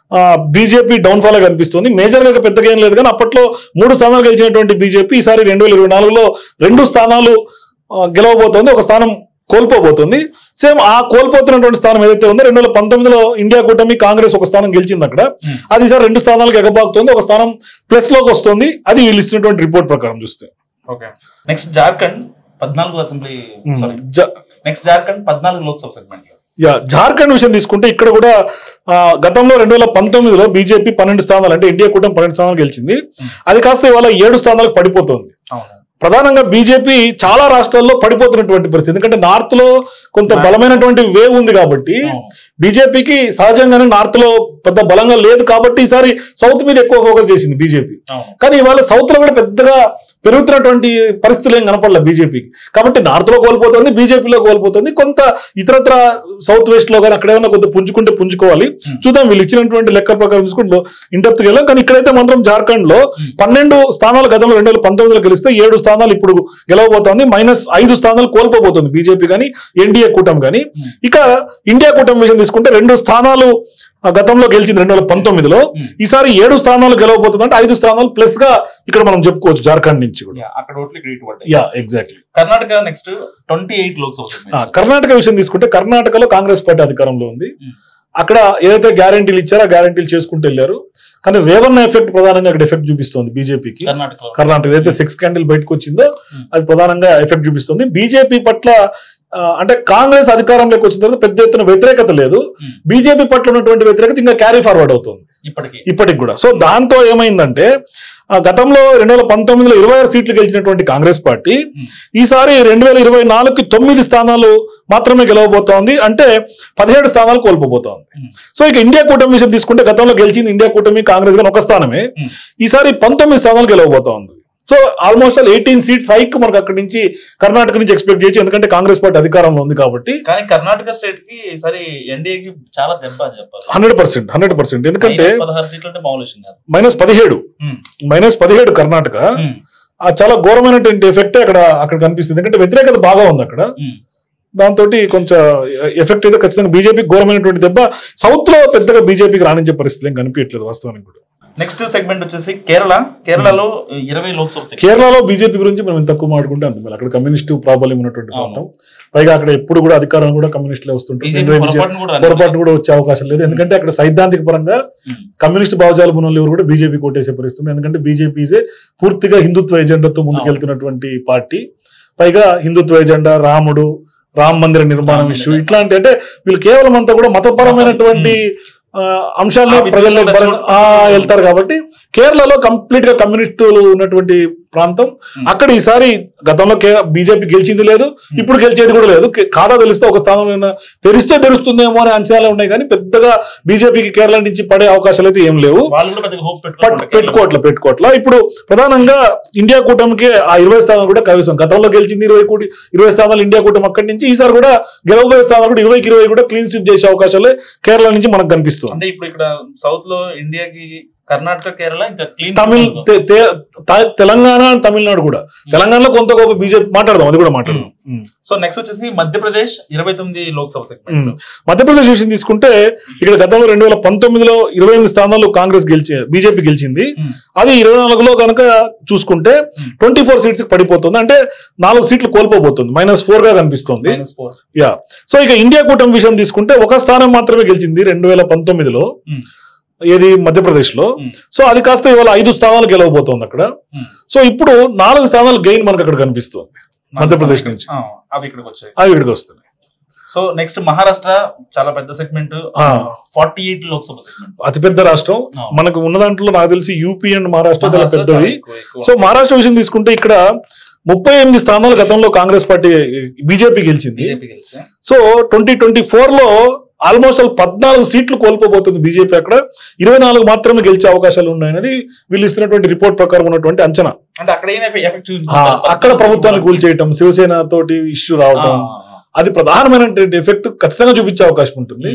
బీజేపీ డౌన్ ఫాల్ కనిపిస్తుంది మేజర్ గా పెద్దగా ఏం లేదు కానీ అప్పట్లో మూడు స్థానాలు గెలిచినటువంటి బీజేపీ ఈసారి రెండు వేల ఇరవై నాలుగులో రెండు స్థానాలు ఆ, గెలవబోతోంది ఒక స్థానం కోల్పోబోతుంది సేమ్ ఆ కోల్పోతున్నటువంటి స్థానం ఏదైతే ఉందో రెండు వేల పంతొమ్మిదిలో ఇండియా కూటమి కాంగ్రెస్ ఒక స్థానం గెలిచింది అక్కడ Hmm. అది ఈసారి రెండు స్థానాలకు ఎగబాకుతుంది ఒక స్థానం ప్లస్ లోకి వస్తుంది అది వీళ్ళు ఇస్తున్నటువంటి రిపోర్ట్ ప్రకారం చూస్తే ఓకే నెక్స్ట్ జార్ఖండ్ పద్నాలుగు అసెంబ్లీ సారీ జ- నెక్స్ట్ జార్ఖండ్ పద్నాలుగు లోక్సభ సెగ్మెంట్ యా జార్ఖండ్ విషయం తీసుకుంటే ఇక్కడ కూడా ఆ, గతంలో రెండు వేల పంతొమ్మిదిలో బీజేపీ పన్నెండు స్థానాలు అంటే ఇండియా కూటమి పన్నెండు స్థానాలు గెలిచింది Hmm. అది కాస్త ఇవాళ ఏడు స్థానాలకు పడిపోతుంది అవును ప్రధానంగా బీజేపీ చాలా రాష్ట్రాల్లో పడిపోతున్నటువంటి పరిస్థితి ఎందుకంటే నార్త్ లో కొంత Nice. బలమైనటువంటి వేవ్ ఉంది కాబట్టి అవును. బీజేపీకి సహజంగానే నార్త్ లో పెద్ద బలంగా లేదు కాబట్టి ఈసారి సౌత్ మీద ఎక్కువ ఫోకస్ చేసింది బీజేపీ అవును కానీ ఇవాళ సౌత్ లో కూడా పెద్దగా పెరుగుతున్నటువంటి పరిస్థితులు ఏం కనపడలే బీజేపీకి కాబట్టి నార్త్ లో కోల్పోతుంది బీజేపీలో కోల్పోతుంది కొంత ఇతరత్ర సౌత్ వెస్ట్ లో కానీ అక్కడ ఏమైనా కొంత పుంజుకుంటే పుంజుకోవాలి Hmm. చూద్దాం వీళ్ళు ఇచ్చినటువంటి లెక్కల ప్రకారం చూసుకుంటూ ఇంటర్కి వెళ్ళాం కానీ ఇక్కడైతే మాత్రం జార్ఖండ్ లో Hmm. పన్నెండు స్థానాలు గతంలో రెండు వేల పంతొమ్మిదిలో గెలిస్తే ఏడు స్థానాలు ఇప్పుడు గెలవబోతోంది మైనస్ ఐదు స్థానాలు కోల్పోబోతుంది బీజేపీ కానీ ఎన్డీఏ కూటమి కానీ Hmm. ఇక ఇండియా కూటమి విషయం తీసుకుంటే రెండు స్థానాలు ఆ, గతంలో గెలిచింది రెండు వేల పంతొమ్మిదిలో Hmm. ఈసారి ఏడు స్థానాలు గెలవబోతుంది అంటే ఐదు స్థానాలు ప్లస్ గా ఇక్కడ మనం చెప్పుకోవచ్చు జార్ఖండ్ నుంచి కూడా Yeah, అక్కడ ఓట్లు ఇక్కడ ఇటు పడ్డాయి ya exactly Karnataka next twenty eight Lok Sabha segment Karnataka విషయం తీసుకుంటే కర్ణాటకలో కాంగ్రెస్ పార్టీ అధికారంలో ఉంది Hmm. అక్కడ ఏదైతే గ్యారంటీలు ఇచ్చారో ఆ గ్యారంటీలు చేసుకుంటూ వెళ్ళారు కానీ రేవన్న ఎఫెక్ట్ ప్రధానంగా అక్కడ ఎఫెక్ట్ చూపిస్తుంది బీజేపీకి కర్ణాటకలో కర్ణాటక ఏదైతే సెక్స్ క్యాండిల్ బయటకు వచ్చిందో Hmm. అది ప్రధానంగా ఎఫెక్ట్ చూపిస్తుంది బీజేపీ పట్ల ఆ, అంటే కాంగ్రెస్ అధికారంలోకి వచ్చిన తర్వాత పెద్ద ఎత్తున వ్యతిరేకత లేదు Hmm. బీజేపీ పట్ల ఉన్నటువంటి వ్యతిరేకత ఇంకా క్యారీ ఫార్వర్డ్ అవుతుంది ఇప్పటికి ఇప్పటికి కూడా సో దాంతో ఏమైందంటే ఆ గతంలో రెండు వేల పంతొమ్మిదిలో ఇరవై ఆరు సీట్లు గెలిచినటువంటి కాంగ్రెస్ పార్టీ Hmm. ఈసారి రెండు వేల ఇరవై నాలుగుకి తొమ్మిది స్థానాలు మాత్రమే గెలవబోతోంది అంటే పదిహేడు స్థానాలు కోల్పోబోతోంది Hmm. సో ఇక ఇండియా కూటమి విషయం తీసుకుంటే గతంలో గెలిచింది ఇండియా కూటమి కాంగ్రెస్ గాని ఒక స్థానమే Hmm. ఈసారి పంతొమ్మిది స్థానాలు గెలవబోతోంది so almost all eighteen seats hike మనకు అక్కడి నుంచి కర్ణాటక నుంచి ఎక్స్పెక్ట్ చేయొచ్చు ఎందుకంటే కాంగ్రెస్ పార్టీ అధికారంలో ఉంది కాబట్టి కానీ కర్ణాటక స్టేట్ కి ఈసారి ఎన్డీఏకి చాలా దెబ్బ అని చెప్పాలి హండ్రెడ్ పర్సెంట్ హండ్రెడ్ పర్సెంట్ ఎందుకంటే మైనస్ పదహారు సీట్లు అంటే మామూలు విషయం కాదు మైనస్ పదిహేడు Hmm. మైనస్ పదిహేడు కర్ణాటక Hmm. ఆ చాలా ఘోరమైనటువంటి ఎఫెక్ట్ అక్కడ అక్కడ కనిపిస్తుంది ఎందుకంటే వ్యతిరేకత బాగా ఉంది అక్కడ Hmm. దాంతో కొంచెం ఎఫెక్ట్ అయితే ఖచ్చితంగా బీజేపీకి ఘోరమైనటువంటి దెబ్బ సౌత్ లో పెద్దగా బీజేపీకి రాణించే పరిస్థితి ఏం కనిపించట్లేదు వాస్తవానికి కూడా నెక్స్ట్ సెగ్మెంట్ వచ్చేసి కేరళ కేరళలో ఇరవై లోక్సభ సెగ్మెంట్ కేరళలో బీజేపీ గురించి మనం ఎంత తక్కువ మాట్లాడుకుంటే అంత మేలు. అక్కడ కమ్యూనిస్ట్ ప్రాబ్లం ఉన్నటువంటి అవును. ప్రాంతం పైగా అక్కడ ఎప్పుడు కూడా అధికారం కూడా కమ్యూనిస్టులే వస్తుంటారు బీజేపీ రెండో విజయ- పొరపాటును కూడా పొరపాటు కూడా వచ్చే అవకాశం లేదు ఎందుకంటే అక్కడ సైద్ధాంతిక పరంగా Hmm. కమ్యూనిస్ట్ భావజాల ఉన్నోళ్ళు ఎవరు కూడా బీజేపీ కొట్టేసే పరిస్థితి ఉంది. ఎందుకంటే బీజేపీ ఇజే పూర్తిగా హిందుత్వ ఎజెండాతో ముందుకెళ్తున్నటువంటి పార్టీ పైగా హిందుత్వ ఎజెండా రాముడు రామ మందిర నిర్మాణం రామ ఇష్యూ మందిరం. ఇట్లాంటి అంటే వీళ్ళు కేవలం అంతా కూడా మతపరమైనటువంటి ఆ, అంశాల్లో ఆ ప్రజల్లో విద్వేషాలు బల- ఆ, వెళ్తారు కాబట్టి కేరళలో కంప్లీట్ గా కమ్యూనిస్టులు ఉన్నటువంటి ప్రాంతం Hmm. అక్కడ ఈసారి గతంలో బీజేపీ గెలిచింది లేదు ఇప్పుడు గెలిచేది కూడా లేదు కే- ఖాతా తెలిస్తే ఒక స్థానంలో తెరిస్తే తెరుస్తుందేమో అనే అంచనాలు ఉన్నాయి కానీ పెద్దగా బీజేపీకి కేరళ నుంచి పడే అవకాశాలు అయితే ఏం లేవు వాళ్ళు కూడా పెద్దగా హోప్ పట్- పెట్టుకోవట్లే పెట్టుకోవట్లా ఇప్పుడు ప్రధానంగా ఇండియా కూటమికి ఆ ఇరవై స్థానాలు కూడా కవిసం గతంలో గెలిచింది ఇరవై కోటి ఇరవై స్థానాలు ఇండియా కూటమి అక్కడి నుంచి ఈసారి కూడా గెలవబోయే స్థానాలు కూడా ఇరవైకి ఇరవై కూడా క్లీన్ స్వీప్ చేసే అవకాశాలే కేరళ నుంచి మనకు కనిపిస్తుంది అంటే ఇప్పుడు ఇక్కడ సౌత్ లో ఇండియాకి కర్ణాటక కేరళ ఇంకా క్లీన్ తమిళ్ తె- తె- త- తెలంగాణ and తమిళనాడు కూడా తెలంగాణలో కొంత గొప్ప బీజేపీ మాట్లాడదాం అది కూడా మాట్లాడదాం సో నెక్స్ట్ వచ్చేసి మధ్యప్రదేశ్ ఇరవై తొమ్మిది లోక్సభ సెగ్మెంట్ ఉమ్. మధ్యప్రదేశ్ విషయం తీసుకుంటే ఇక్కడ గతంలో రెండు వేల పంతొమ్మిదిలో ఇరవై ఎనిమిది స్థానాలు కాంగ్రెస్ గెలిచి బీజేపీ గెలిచింది ఉమ్. అది ఇరవై నాలుగులో కనుక చూసుకుంటే Hmm. ట్వంటీ ఫోర్ సీట్స్ పడిపోతుంది అంటే నాలుగు సీట్లు కోల్పోబోతుంది మైనస్ ఫోర్ గా కనిపిస్తుంది మైనస్ ఫోర్ యా సో ఇక ఇండియా కూటమి విషయం తీసుకుంటే ఒక స్థానం మాత్రమే గెలిచింది రెండు వేల పంతొమ్మిదిలో Hmm. ఏది మధ్యప్రదేశ్ లో Hmm. సో అది కాస్త ఇవాళ ఐదు స్థానాలు గెలవబోతోంది అక్కడ Hmm. సో ఇప్పుడు నాలుగు స్థానాలు గెయిన్ మనకు అక్కడ కనిపిస్తుంది మధ్యప్రదేశ్ నుంచి. ఆ, అవి ఇక్కడికి వచ్చాయి అవి ఇక్కడికి వస్తున్నాయి సో నెక్స్ట్ మహారాష్ట్ర చాలా పెద్ద సెగ్మెంట్ ఆ. ఫార్టీ ఎయిట్ లోక్సభ సెగ్మెంట్ అతిపెద్ద రాష్ట్రం అవును. మనకు ఉన్న దాంట్లో నాకు తెలిసి యూపీ అండ్ మహారాష్ట్ర చాలా మహారాష్ట్ర చాలా పెద్దవి ఎక్కువ, ఎక్కువ. సో మహారాష్ట్ర విషయం తీసుకుంటే ఇక్కడ ముప్పై ఎనిమిది స్థానాలు గతంలో కాంగ్రెస్ పార్టీ బీజేపీ గెలిచింది బీజేపీ గెలిస్తే సో ట్వంటీ ట్వంటీ ఫోర్ లో ఆల్మోస్ట్ పద్నాలుగు సీట్లు కోల్పోబోతుంది బీజేపీ అక్కడ ఇరవై నాలుగు మాత్రమే గెలిచే అవకాశాలు ఉన్నాయనేది వీళ్ళు ఇస్తున్నటువంటి రిపోర్ట్ ప్రకారం ఉన్నటువంటి అంచనా అంటే అక్కడ ఏం ఎఫెక్ట్ ఆ, అక్కడ ప్రభుత్వాన్ని కూల్చేయటం శివసేన తోటి ఇష్యూ రావటం అది ప్రధానమైనటువంటి ఎఫెక్ట్ ఖచ్చితంగా చూపించే అవకాశం ఉంటుంది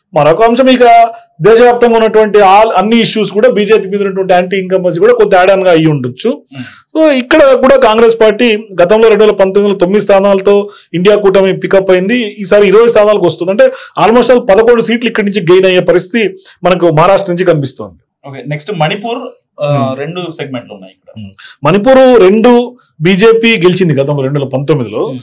మరొక అంశం ఇక దేశవ్యాప్తంగా ఉన్నటువంటి ఆల్ అన్ని ఇష్యూస్ కూడా బీజేపీ మీద ఉన్నటువంటి యాంటీ ఇన్కమర్సీ కూడా కొంత యాడ్ గా అయ్యి ఉండొచ్చు Hmm. సో ఇక్కడ కూడా కాంగ్రెస్ పార్టీ గతంలో రెండు వేల పంతొమ్మిదిలో తొమ్మిది స్థానాలతో ఇండియా కూటమి పికప్ అయింది ఈసారి ఇరవై స్థానాలకు వస్తుంది అంటే ఆల్మోస్ట్ ఆల్ పదకొండు సీట్లు ఇక్కడి నుంచి గెయిన్ అయ్యే పరిస్థితి మనకు మహారాష్ట్ర నుంచి కనిపిస్తోంది ఓకే నెక్స్ట్ మణిపూర్ ఆ, Hmm. రెండు సెగ్మెంట్లు ఉన్నాయి ఇక్కడ మణిపూర్ రెండు బీజేపీ గెలిచింది గతంలో రెండు వేల పంతొమ్మిదిలో Hmm.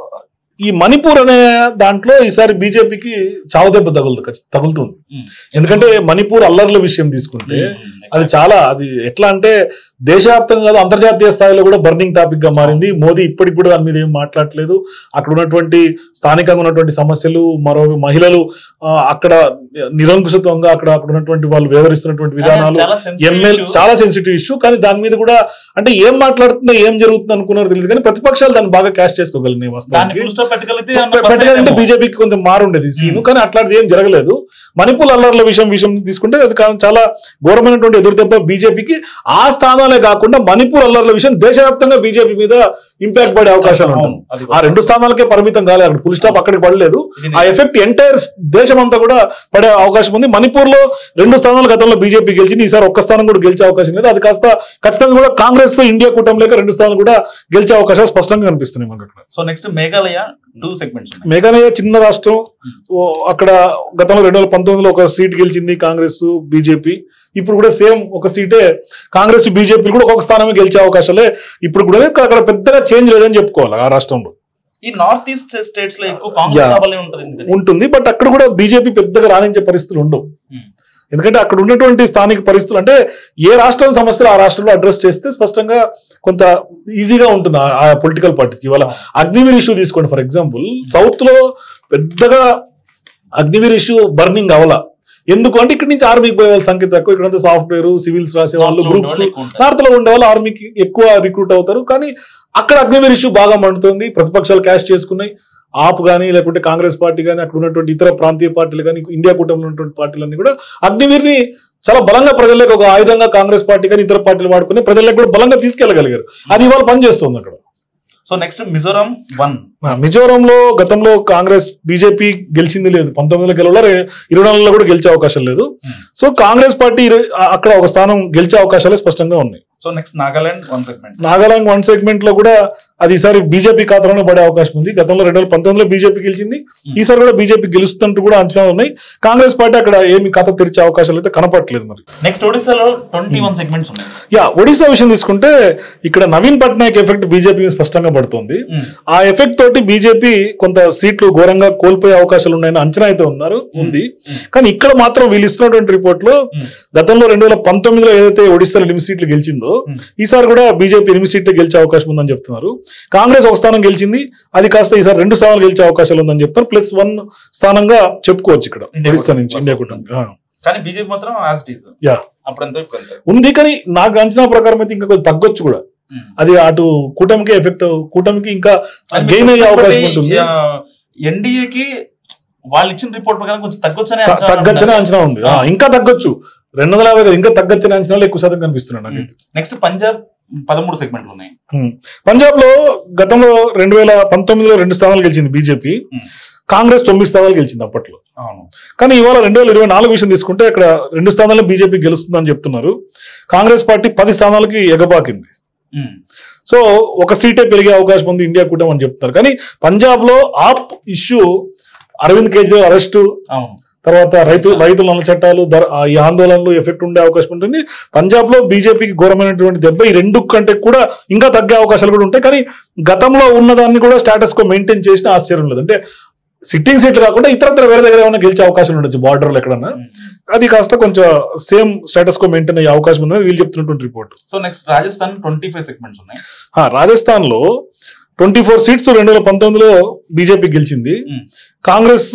ఈ మణిపూర్ అనే దాంట్లో ఈసారి బీజేపీకి చావుదెబ్బ తగులుతుంది ఖచ్చి- తగులుతుంది Hmm. ఎందుకంటే మణిపూర్ అల్లర్ల విషయం తీసుకుంటే Hmm. అది చాలా అది ఎట్లా అంటే దేశవ్యాప్తంగా కాదు అంతర్జాతీయ స్థాయిలో కూడా బర్నింగ్ టాపిక్ గా మారింది మోదీ ఇప్పటికి కూడా దాని మీద ఏం మాట్లాడలేదు అక్కడ ఉన్నటువంటి స్థానికంగా ఉన్నటువంటి సమస్యలు మరో మహిళలు ఆ, అక్కడ నిరంకుశత్వంగా అక్కడ అక్కడ ఉన్నటువంటి వాళ్ళు వ్యవహరిస్తున్నటువంటి విధానాలు చాలా sensitive ఎంఎల్ issue. చాలా సెన్సిటివ్ ఇష్యూ కానీ దాని మీద కూడా అంటే ఏం మాట్లాడుతుందో ఏం జరుగుతుందో అనుకున్నారో తెలియదు కానీ ప్రతిపక్షాలు దాన్ని బాగా క్యాష్ చేసుకోగలిగినాయి దాన్ని వాస్తవానికి ఫుల్ స్టాప్ పెట్టగలిగితే అన్న పెట్టాలంటే percent ఏమో. బీజేపీకి కొంచెం మారుండేది సీను Hmm. కానీ అట్లాంటిది ఏం జరగలేదు మణిపూర్ అల్లర్ల విషయం విషయం తీసుకుంటే అది కా- చాలా ఘోరమైనటువంటి ఎదురుదెబ్బ బీజేపీకి ఆ స్థానాలే కాకుండా మణిపూర్ అల్లర్ల విషయం దేశవ్యాప్తంగా బీజేపీ మీద ఇంపాక్ట్ పడే అవకాశాలు అవును, ఉంటాయి అది ఆ రెండు స్థానాలకే పరిమితం కాలేదు అక్కడ ఫుల్ స్టాప్ అక్కడికి పడలేదు ఇది ఆ ఎఫెక్ట్ ఎంటైర్ దేశం అంతా కూడా పడే అవకాశం ఉంది మణిపూర్ లో రెండు స్థానాలు గతంలో బీజేపీ గెలిచింది ఈసారి ఒక్క స్థానం కూడా గెలిచే అవకాశం లేదు అది కాస్త ఖచ్చితంగా కూడా కాంగ్రెస్ ఇండియా కూటమి లేక రెండు స్థానాలు కూడా గెలిచే అవకాశాలు స్పష్టంగా కనిపిస్తున్నాయి మనకు అక్కడ so next Meghalaya two segments ఉన్నాయి మేఘాలయ చిన్న రాష్ట్రం ఓ అక్కడ గతంలో రెండు వేల పంతొమ్మిదిలో ఒక సీట్ గెలిచింది కాంగ్రెస్ బీజేపీ ఇప్పుడు కూడా సేమ్ ఒక సీటే కాంగ్రెస్ బీజేపీ కూడా ఒక్కొక్క స్థానమే గెలిచే అవకాశాలే ఇప్పుడు కూడా అక్కడ పెద్దగా చేంజ్ లేదని చెప్పుకోవాలి ఆ రాష్ట్రంలో ఈ నార్త్ ఈస్ట్ స్టేట్స్ లో ఎక్కువ కాంగ్రెస్ Yeah. రావాలని ఉంటుంది ఎందుకని? ఉంటుంది బట్ అక్కడ కూడా బీజేపీ పెద్దగా రాణించే పరిస్థితులు ఉండవు Hmm. ఎందుకంటే అక్కడ ఉన్నటువంటి స్థానిక పరిస్థితులు అంటే ఏ రాష్ట్రం సమస్యలు ఆ రాష్ట్రంలో అడ్రస్ చేస్తే స్పష్టంగా కొంత ఈజీగా ఉంటుంది ఆ- ఆ పొలిటికల్ పార్టీకి ఇవాళ అగ్నివీర్ ఇష్యూ తీసుకోండి ఫర్ ఎగ్జాంపుల్ సౌత్ లో పెద్దగా అగ్నివీర్ ఇష్యూ బర్నింగ్ అవల ఎందుకు అంటే ఇక్కడ నుంచి ఆర్మీకి పోయే వాళ్ళ సంఖ్య తక్కువ ఇక్కడ సాఫ్ట్వేర్ సివిల్స్ రాసే వాళ్ళు North లో గ్రూప్స్ ఉండేవాళ్ళు ఎక్కువ ఉంటారు. నార్త్ లో ఉండే వాళ్ళు ఆర్మీకి ఎక్కువ రిక్రూట్ అవుతారు కానీ అక్కడ అగ్నివీర్ ఇష్యూ బాగా మండుతుంది ప్రతిపక్షాలు క్యాష్ చేసుకున్నాయి ఆప్ కానీ లేకుంటే కాంగ్రెస్ పార్టీ కానీ అక్కడ ఉన్నటువంటి ఇతర ప్రాంతీయ పార్టీలు కానీ ఇండియా కూటమిలో ఉన్నటువంటి పార్టీలన్నీ కూడా అగ్నివీర్ని చాలా బలంగా ప్రజలకు ఒక ఆయుధంగా కాంగ్రెస్ పార్టీ కానీ ఇతర పార్టీలు వాడుకుని ప్రజలకు కూడా బలంగా తీసుకెళ్లగలిగారు అది ఇవాళ పనిచేస్తుంది అక్కడ సో నెక్స్ట్ మిజోరాం వన్ ఆ, మిజోరంలో గతంలో కాంగ్రెస్ బీజేపీ గెలిచింది లేదు పంతొమ్మిదిలో గెలవలో రె- ఇరవై నాలుగులో కూడా గెలిచే అవకాశం లేదు Hmm. సో కాంగ్రెస్ పార్టీ ఇరు- ఆ- అక్కడ ఒక స్థానం గెలిచే అవకాశాలే స్పష్టంగా ఉన్నాయి so next Nagaland one segment Nagaland one segment లో కూడా అది ఈసారి బీజేపీ ఖాతాలోనే పడే అవకాశం ఉంది గతంలో రెండు వేల పంతొమ్మిదిలో బీజేపీ గెలిచింది ఈసారి కూడా బీజేపీ గెలుస్తున్నట్టు కూడా అంచనా ఉన్నాయి కాంగ్రెస్ పార్టీ అక్కడ ఏమి ఖాతా తెరిచే అవకాశాలు అయితే కనపట్లేదు మరి నెక్స్ట్ ఒడిశాలో ట్వంటీ వన్ సెగ్మెంట్స్ ఉన్నాయి యా ఒడిశా విషయం తీసుకుంటే ఇక్కడ నవీన్ పట్నాయక్ ఎఫెక్ట్ బీజేపీ మీద స్పష్టంగా పడుతుంది Hmm. ఆ ఎఫెక్ట్ తోటి బీజేపీ కొంత సీట్లు ఘోరంగా కోల్పోయే అవకాశాలు ఉన్నాయని అంచనా అయితే ఉన్నారు ఉంది Hmm. కానీ ఇక్కడ మాత్రం వీళ్ళు ఇస్తున్నటువంటి రిపోర్ట్ లో Hmm. గతంలో రెండు వేల పంతొమ్మిదిలో ఏదైతే ఒడిశాలో ఎనిమిది సీట్లు గెలిచిందో Hmm. ఈసారి కూడా బీజేపీ ఎనిమిది సీట్లు గెలిచే అవకాశం ఉందని చెప్తున్నారు కాంగ్రెస్ ఒక స్థానం గెలిచింది అది కాస్త ఈసారి రెండు స్థానాలు గెలిచే అవకాశాలు ఉందని చెప్తారు ప్లస్ వన్ స్థానంగా చెప్పుకోవచ్చు ఇక్కడ ఇండియా ఒడిశా కూటమి. నుంచి ఇండియా కూటమి ఆ. కానీ బీజేపీ మాత్రం యాజ్ ఇట్ ఈస్ Yeah. అప్పుడంతా ఇప్పుడు అంతే. ఉంది కానీ నాకు అంచనా ప్రకారం అయితే ఇంకా కొంచెం తగ్గొచ్చు కూడా Hmm. అది అటు కూటమికి ఎఫెక్ట్ కూటమికి ఇంకా కానీ గెయిన్ అయ్యే మీరు అవకాశం చెప్పినట్టు ఉంటుంది ఎన్డీఏకి వాళ్ళు ఇచ్చిన రిపోర్ట్ ప్రకారం కొంచెం తగ్గొచ్చనే త- అంచనా తగ్గొచ్చనే ఉన్నారు. అంచనా ఉంది ఆ, ఇంకా తగ్గొచ్చు రెండు వందల యాభై కాదు, ఇంకా తగ్గొచ్చనే అంచనాలు ఎక్కువ శాతం కనిపిస్తున్నాయి నాకైతే నెక్స్ట్ పంజాబ్ పదమూడు సెగ్మెంట్లు ఉన్నాయి పంజాబ్ లో గతంలో రెండు వేల పంతొమ్మిదిలో రెండు స్థానాలు గెలిచింది బీజేపీ Hmm. కాంగ్రెస్ తొమ్మిది స్థానాలు గెలిచింది అప్పట్లో అవును కానీ ఇవాళ రెండు వేల ఇరవై నాలుగు విషయం తీసుకుంటే ఇక్కడ రెండు స్థానాల్లో బీజేపీ గెలుస్తుందని చెప్తున్నారు కాంగ్రెస్ పార్టీ పది స్థానాలకి ఎగబాకింది ఉమ్. సో ఒక సీటే పెరిగే అవకాశం ఉంది ఇండియా కూటమి అని చెప్తున్నారు కానీ పంజాబ్ లో ఆప్ ఇష్యూ అరవింద్ కేజ్రీవాల్ అరెస్టు అవును తర్వాత రైతు రైతుల నల్ల చట్టాలు ధర- ఆ ఈ ఆందోళనలు ఎఫెక్ట్ ఉండే అవకాశం ఉంటుంది పంజాబ్ లో బీజేపీకి ఘోరమైనటువంటి దెబ్బ ఈ రెండు కంటే కూడా ఇంకా తగ్గే అవకాశాలు కూడా ఉంటాయి కానీ గతంలో ఉన్నదాన్ని కూడా స్టేటస్ కో మెయింటైన్ చేసిన ఆశ్చర్యం లేదు అంటే సిట్టింగ్ సీట్లు కాకుండా ఇతరత్ర వేరే దగ్గర ఏమైనా గెలిచే అవకాశం ఉండొచ్చు బార్డర్లో ఎక్కడన్నా ఉమ్. అది కాస్త కొంచెం సేమ్ స్టేటస్ కో మెయింటైన్ అయ్యే అవకాశం ఉందని వీళ్ళు చెప్తున్నటువంటి report so next Rajasthan twenty five segments ఉన్నాయి రాజస్థాన్ లో ట్వంటీ ఫోర్ సీట్స్ రెండు వేల పంతొమ్మిదిలో బీజేపీ గెలిచింది ఉమ్. కాంగ్రెస్